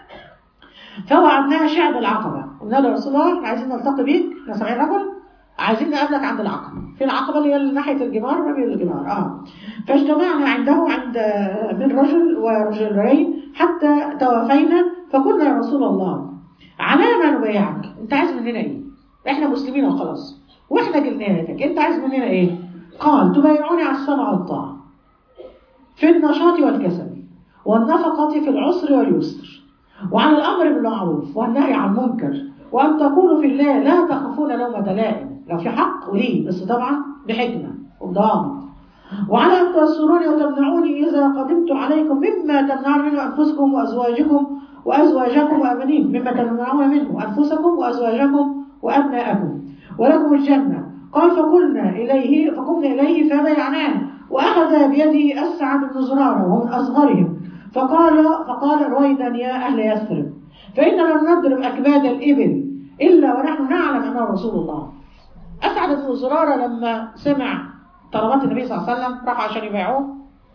فوعدناه شعب العقبه قلنا له يا رسول الله احنا عايزين نلتقي بيك احنا 70 رجل عايزين نقابلك عند العقبه في العقبه اللي هي ناحيه الجمار رمي الجمار اه فاجتمعنا عنده عند من رجل ورجلين حتى توافينا فقلنا يا رسول الله على ما نبايعك انت عايز مننا ايه احنا مسلمين وخلاص واحنا جلناتك انت عايز مننا ايه قال تبايعوني على السمع والطاعه في النشاط والكسل والنفقة في العسر واليسر وعلى الأمر بالمعروف والنهي عن المنكر وأن تقولوا في الله لا تخافون لومة لائم لو في حق وليه بس طبعا بحكمة وضابط وعلى أن تنصروني وتمنعوني إذا قدمت عليكم مما تمنعون منه أنفسكم وأزواجكم وأزواجكم وأبنيكم مما تمنعون منه أنفسكم وأزواجكم وأبناءكم ولكم الجنة قال فقلنا إليه فقمنا إليه فبايعناه وأخذ بيده أسعد بن زرارة وهو من أصغرهم فقال فقال رويدا يا أهل يثرب فإننا لم نضرب أكباد الإبل إلا ونحن نعلم أنه رسول الله أسعد بن زرارة لما سمع طلبات النبي صلى الله عليه وسلم راح عشان يبيعوه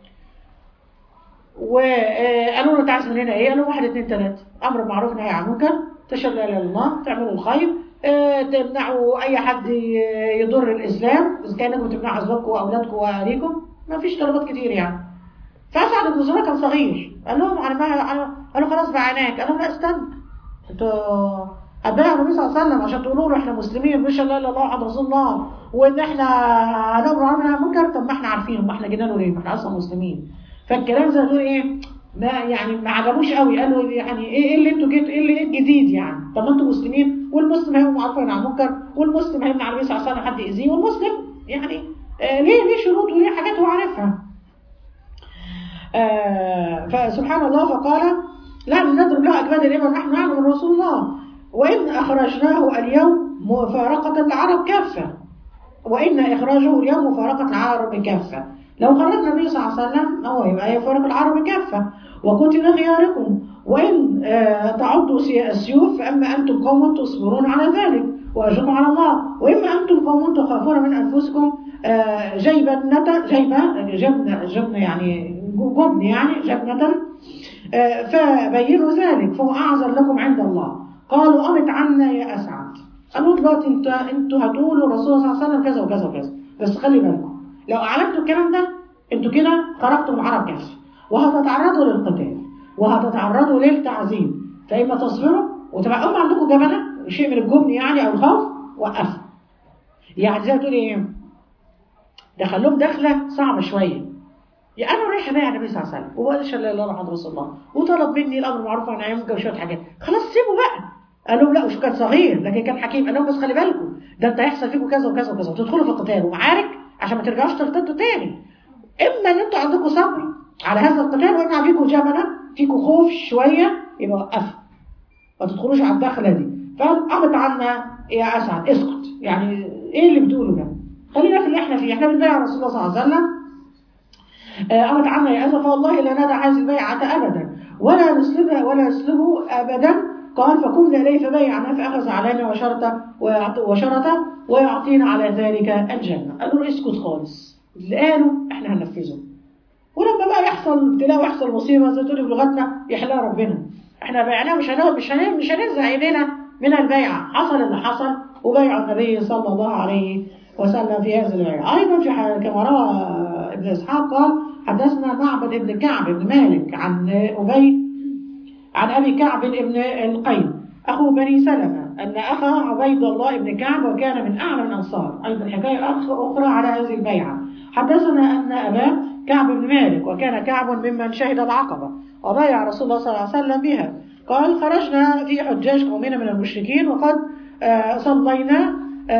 وقالوا له تعال مننا ايه؟ قالوا واحد اثنين ثلاثة أمر بالمعروف نهي عن المنكر تشهد لا إله إلا الله تعملوا الخير اه تمنعوا أي حد يضر الإسلام إذا كانكم تمنعوا أزواجكم وأولادكم وأهاليكم ما فيش طلبات كتير يعني فأسعد بن زرارة كان صغير قال لهم على ما قالوا خلاص بعناك قال لهم لا استنى انتوا هتبايعوا النبي صلى الله عليه وسلم عشان تقولوا له احنا مسلمين مش لا اله الا الله محمد رسول الله وان احنا هنامر عننا منكر طب ما احنا عارفين ما احنا جينا له ليه؟ ما احنا اصلا مسلمين فالكلام زي دول ايه ما يعني ما عجبوش قوي قالوا يعني ايه ايه اللي انتوا جيتوا ايه اللي ايه الجديد يعني طب ما انتوا مسلمين والمسلم هيبقى معروف عن المنكر والمسلم هيمنع النبي صلى الله عليه وسلم حد يأذيه والمسلم يعني آه ليه ليه شروط وليه حاجات هو عارفها آه فسبحان الله فقال لا نضرب له أكباد الإبل ونحن نعلم من رسول الله وإن أخرجناه اليوم مفارقة العرب كافة وإن إخراجه اليوم مفارقة العرب كافة لو خرج النبي صلى الله عليه وسلم هو يبقى يفارق العرب كافة وقتل خياركم وإن آه تعضوا السيوف فأما أنتم قوم تصبرون على ذلك وأجركم على الله وإما أنتم قوم تخافون من أنفسكم آه جيبة نتا جيبة جبنة جبنة يعني جبن يعني جبنة آه فبينوا ذلك فهو أعذر لكم عند الله قالوا أمت عنا يا أسعد قالوا دلوقتي انت انتوا هتقولوا الرسول صلى الله عليه وسلم كذا وكذا وكذا بس خلي بالكم لو اعلنتوا الكلام ده انتوا كده خرجتوا من العرب كافه وهتتعرضوا للقتال وهتتعرضوا للتعذيب فاما تصبروا وتبقى اما عندكم جبنه شيء من الجبن يعني او الخوف وقفوا يعني زي ما تقولي ايه دخلهم دخله صعبه شويه يا انا رايحه بقى النبي صلى الله عليه وسلم وقال اشهد لا اله الا الله محمد رسول الله وطلب مني الامر بالمعروف والنهي عن المنكر وشويه حاجات خلاص سيبوا بقى قال لهم لا مش كان صغير لكن كان حكيم قال لهم بس خلي بالكم ده انت هيحصل فيكم كذا وكذا وكذا وتدخلوا في القتال ومعارك عشان ما ترجعوش ترتدوا تاني اما ان انتوا عندكم صبر على هذا القتال وان فيكم جبنه فيكم خوف شويه يبقى وقفوا ما تدخلوش على الدخله دي فقال قامت عنا يا اسعد اسكت يعني ايه اللي بتقوله ده خلينا في اللي احنا فيه احنا بنبايع رسول الله صلى الله عليه وسلم قامت عنا يا اسف والله لا ندع هذه البيعه ابدا ولا نسلبها ولا نسلبه ابدا قال فقمنا إليه فبايعنا فأخذ علينا وشرط وشرط ويعطينا على ذلك الجنة قالوا له اسكت خالص اللي قالوا احنا هننفذه ولما بقى يحصل ابتلاء ويحصل مصيبة زي تقولي بلغتنا يحلها ربنا احنا بايعناه مش هنقول مش هنقول مش هننزع ايدينا من البيعة حصل اللي حصل وبايع النبي صلى الله عليه وسلم في هذه البيعة أيضا في كما روى ابن إسحاق قال حدثنا معبد ابن كعب بن مالك عن أبي عن أبي كعب بن القيم أخو بني سلمة أن أخا عبيد الله بن كعب وكان من أعلى الأنصار أيضا حكاية أخرى على هذه البيعة حدثنا أن أبا كعب بن مالك وكان كعب ممن شهد العقبة وبايع رسول الله صلى الله عليه وسلم بها قال خرجنا في حجاج قومنا من المشركين وقد صلينا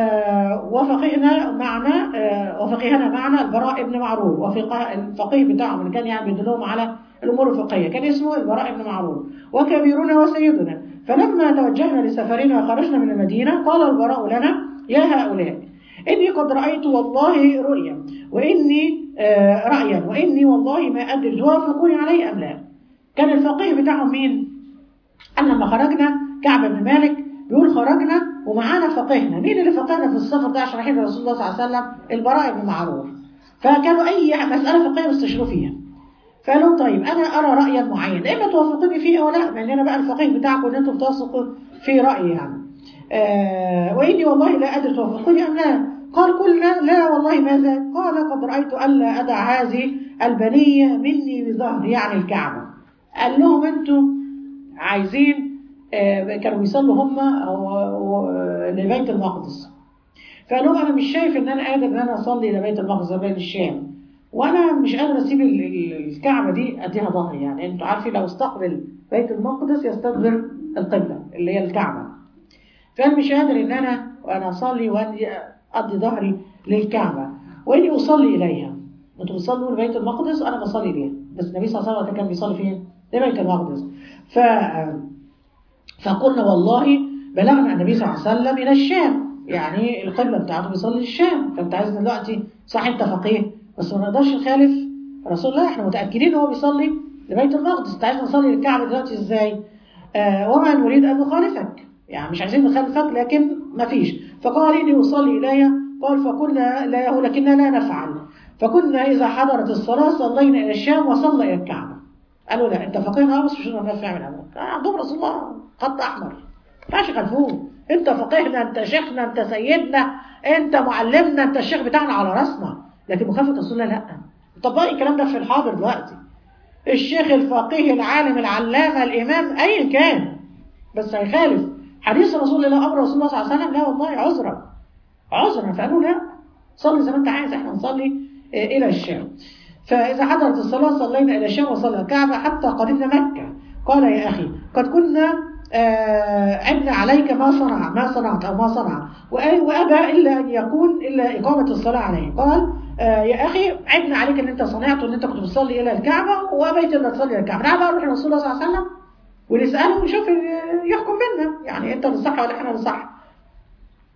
وفقهنا معنا وفقهنا معنا البراء بن معرور وفقه الفقيه بتاعهم اللي كان يعني بيدلهم على الأمور الفقهية كان اسمه البراء بن معرور وكبيرنا وسيدنا فلما توجهنا لسفرنا وخرجنا من المدينة قال البراء لنا يا هؤلاء إني قد رأيت والله رؤيا وإني آه رأيا وإني والله ما أدري توافقوني عليه أم لا كان الفقيه بتاعهم مين؟ أن لما خرجنا كعب بن مالك بيقول خرجنا ومعانا فقيهنا مين اللي فقهنا في السفر ده عشان رايحين رسول الله صلى الله عليه وسلم البراء بن معرور فكانوا أي مسألة فقهية بيستشيروا فيها فقالوا طيب انا ارى رايا معين اما توافقوني فيه او لا لان انا بقى الفقيه بتاعكم ان انتم بتثقوا في رايي يعني آه واني والله لا ادري توافقوني ام لا قال قلنا لا والله ماذا قال قد رايت الا ادع هذه البنيه مني بظهر يعني الكعبه قال لهم انتم عايزين آه كانوا بيصلوا هم لبيت المقدس فقال لهم انا مش شايف ان انا قادر ان انا اصلي لبيت المقدس بين الشام وانا مش قادر اسيب الكعبه دي اديها ظهري يعني انتوا عارفين لو استقبل بيت المقدس يستدبر القبله اللي هي الكعبه فانا مش قادر ان انا وانا اصلي وادي ادي ظهري للكعبه واني اصلي اليها انتوا بتصلوا لبيت المقدس انا بصلي ليها بس النبي صلى الله عليه وسلم كان بيصلي فين؟ لبيت المقدس ف فقلنا والله بلغنا النبي صلى الله عليه وسلم الى الشام يعني القبله بتاعته بيصلي للشام فانت عايز دلوقتي صح انت فقيه بس ما نقدرش نخالف رسول الله احنا متاكدين ان هو بيصلي لبيت المقدس انت عايز نصلي للكعبه دلوقتي ازاي؟ آه وما نريد ان نخالفك يعني مش عايزين نخالفك لكن ما فيش فقال اني اصلي الي قال فقلنا لا لكننا لا نفعل فكنا اذا حضرت الصلاه صلينا الى الشام وصلى الى الكعبه قالوا لا انت فقيه بس مش هنعرف نعمل امرك عندهم رسول الله خط احمر ما ينفعش يخالفوه انت فقيهنا انت شيخنا انت سيدنا انت معلمنا انت الشيخ بتاعنا على راسنا لكن مخالفه رسول الله لا طبقي الكلام ده في الحاضر دلوقتي الشيخ الفقيه العالم العلامه الامام ايا كان بس هيخالف حديث رسول الله امر رسول الله صلى الله عليه وسلم لا والله عذرا عذرا فقالوا لا صلي زي ما انت عايز احنا نصلي الى الشام فاذا حضرت الصلاه صلينا الى الشام وصلى الكعبه حتى قدمنا مكه قال يا اخي قد كنا عبنا عليك ما صنع ما صنعت او ما صنع وابى الا ان يكون الا اقامه الصلاه عليه قال يا اخي عبنا عليك ان انت صنعت وان انت كنت بتصلي الى الكعبه وابيت الا تصلي الى الكعبه نعم نروح لرسول الله صلى الله عليه وسلم ونساله ونشوف يحكم بينا يعني انت اللي صح ولا احنا اللي صح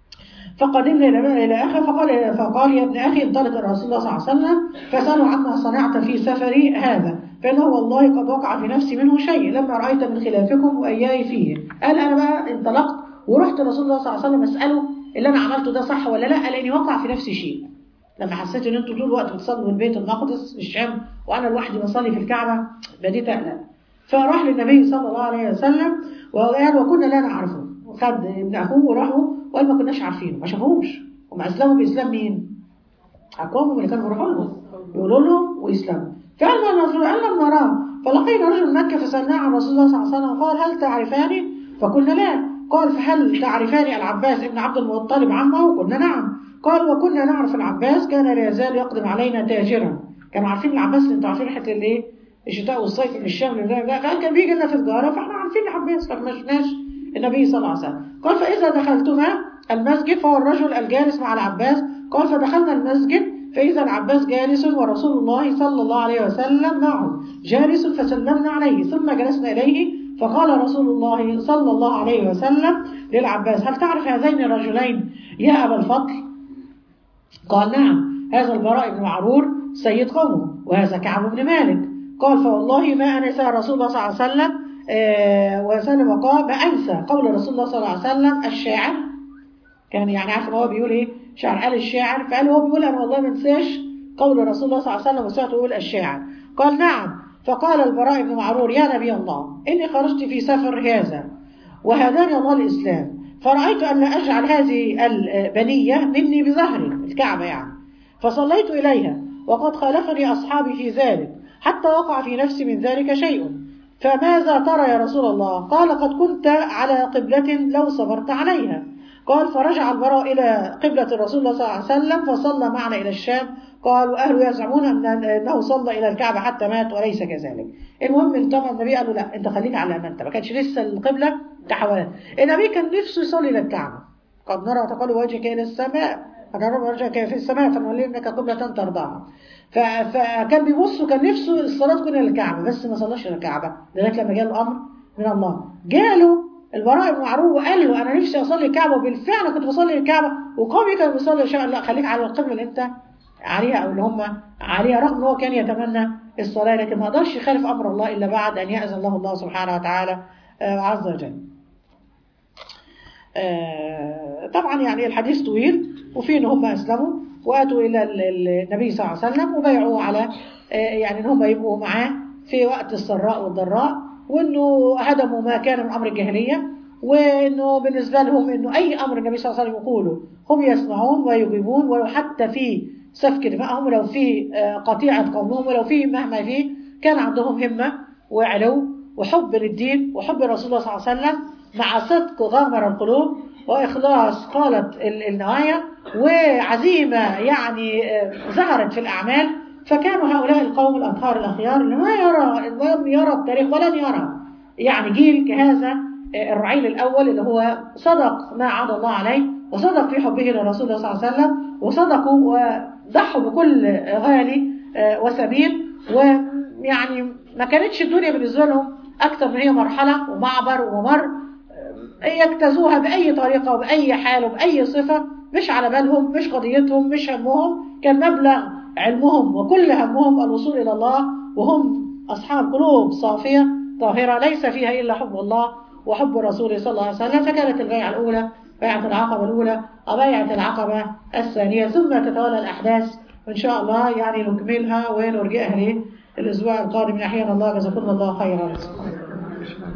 فقدمنا الى الى اخي فقال فقال يا ابن اخي انطلق الى رسول الله صلى الله عليه وسلم فسالوا عما صنعت في سفري هذا فانه والله قد وقع في نفسي منه شيء لما رايت من خلافكم واياي فيه قال انا بقى انطلقت ورحت رسول الله صلى الله عليه وسلم اساله اللي انا عملته ده صح ولا لا قال اني وقع في نفسي شيء لما حسيت ان انتوا طول الوقت بتصلوا من بيت المقدس في الشام وانا لوحدي بصلي في الكعبه بديت اقلق فراح للنبي صلى الله عليه وسلم وقال وكنا لا نعرفه وخد ابن اخوه وراحوا وقال ما كناش عارفينه ما شافوهوش هم اسلموا باسلام مين؟ اقوامهم اللي كانوا بيروحوا لهم يقولوا لهم ويسلموا فعلا الرسول قال لما راه فلقينا رجل مكه فسالناه عن رسول الله صلى الله عليه وسلم قال هل تعرفاني؟ فقلنا لا قال فهل تعرفاني العباس ابن عبد المطلب عمه؟ قلنا نعم قال وكنا نعرف العباس كان لا يزال يقدم علينا تاجرا كانوا عارفين العباس انتوا عارفين حته الايه؟ الشتاء والصيف من الشام قال كان بيجي لنا في تجاره فاحنا عارفين العباس فما شفناش النبي صلى الله عليه وسلم قال فإذا دخلتما المسجد فهو الرجل الجالس مع العباس قال فدخلنا المسجد فإذا العباس جالس ورسول الله صلى الله عليه وسلم معه جالس فسلمنا عليه ثم جلسنا إليه فقال رسول الله صلى الله عليه وسلم للعباس هل تعرف هذين الرجلين يا أبا الفضل قال نعم هذا البراء بن معرور سيد قومه وهذا كعب بن مالك قال فوالله ما أنسى رسول الله صلى الله عليه وسلم آه وسلم قال ما أنسى قول رسول الله صلى الله عليه وسلم الشاعر كان يعني عارف ان هو بيقول ايه شعر قال الشاعر فقال هو بيقول انا والله ما انساش قول رسول الله صلى الله عليه وسلم وسمعته يقول الشاعر قال نعم فقال البراء بن معرور يا نبي الله اني خرجت في سفر هذا وهداني الله الاسلام فرأيت أن أجعل هذه البنية مني بظهري الكعبة يعني فصليت إليها وقد خالفني أصحابي في ذلك حتى وقع في نفسي من ذلك شيء فماذا ترى يا رسول الله قال قد كنت على قبلة لو صبرت عليها قال فرجع البراء إلى قبلة الرسول الله صلى الله عليه وسلم فصلى معنا إلى الشام قال وأهله يزعمون أنه صلى إلى الكعبة حتى مات وليس كذلك المهم طبعا النبي قال له لا أنت خليك على ما أنت ما كانش لسه القبلة تحولت النبي كان نفسه يصلي إلى الكعبة قد نرى تقلب وجهك إلى السماء فنرى وجهك في السماء فنولي إنك قبلة ترضاها فكان بيبص وكان نفسه الصلاة تكون إلى الكعبة بس ما صلاش إلى الكعبة لغاية لما جاله أمر من الله جاله البراء بن معروف وقال له انا نفسي اصلي الكعبه وبالفعل كنت بصلي الكعبه وقومي كانوا بيصلوا شاء لا خليك على القبله اللي انت عليها او اللي هم عليها رغم ان هو كان يتمنى الصلاه لكن ما قدرش يخالف امر الله الا بعد ان ياذن له الله سبحانه وتعالى عز وجل. طبعا يعني الحديث طويل وفيه ان هم اسلموا واتوا الى النبي صلى الله عليه وسلم وبايعوه على يعني ان هم يبقوا معاه في وقت السراء والضراء وانه هدموا ما كان من امر الجاهليه وانه بالنسبه لهم انه اي امر النبي صلى الله عليه وسلم يقوله هم يسمعون ويجيبون ولو حتى في سفك دمائهم ولو في قطيعه قومهم ولو في مهما فيه كان عندهم همه وعلو وحب للدين وحب رسول الله صلى الله عليه وسلم مع صدق غامر القلوب واخلاص قالت النوايا وعزيمه يعني ظهرت في الاعمال فكانوا هؤلاء القوم الأطهار الأخيار اللي ما يرى لم يرى التاريخ ولن يرى يعني جيل كهذا الرعيل الأول اللي هو صدق ما عاد الله عليه وصدق في حبه للرسول صلى الله عليه وسلم وصدقوا وضحوا بكل غالي وسبيل ويعني ما كانتش الدنيا بالنسبة لهم أكثر من هي مرحلة ومعبر وممر يجتازوها بأي طريقة وبأي حال وبأي صفة مش على بالهم مش قضيتهم مش همهم كان مبلغ علمهم وكل همهم الوصول إلى الله وهم أصحاب قلوب صافية طاهرة ليس فيها إلا حب الله وحب رسوله صلى الله عليه وسلم فكانت البيعة الأولى بيعة العقبة الأولى وبيعة العقبة الثانية ثم تتولى الأحداث وإن شاء الله يعني نكملها ونرجئها الأسبوع القادم أحيانا الله جزاكم الله خيرا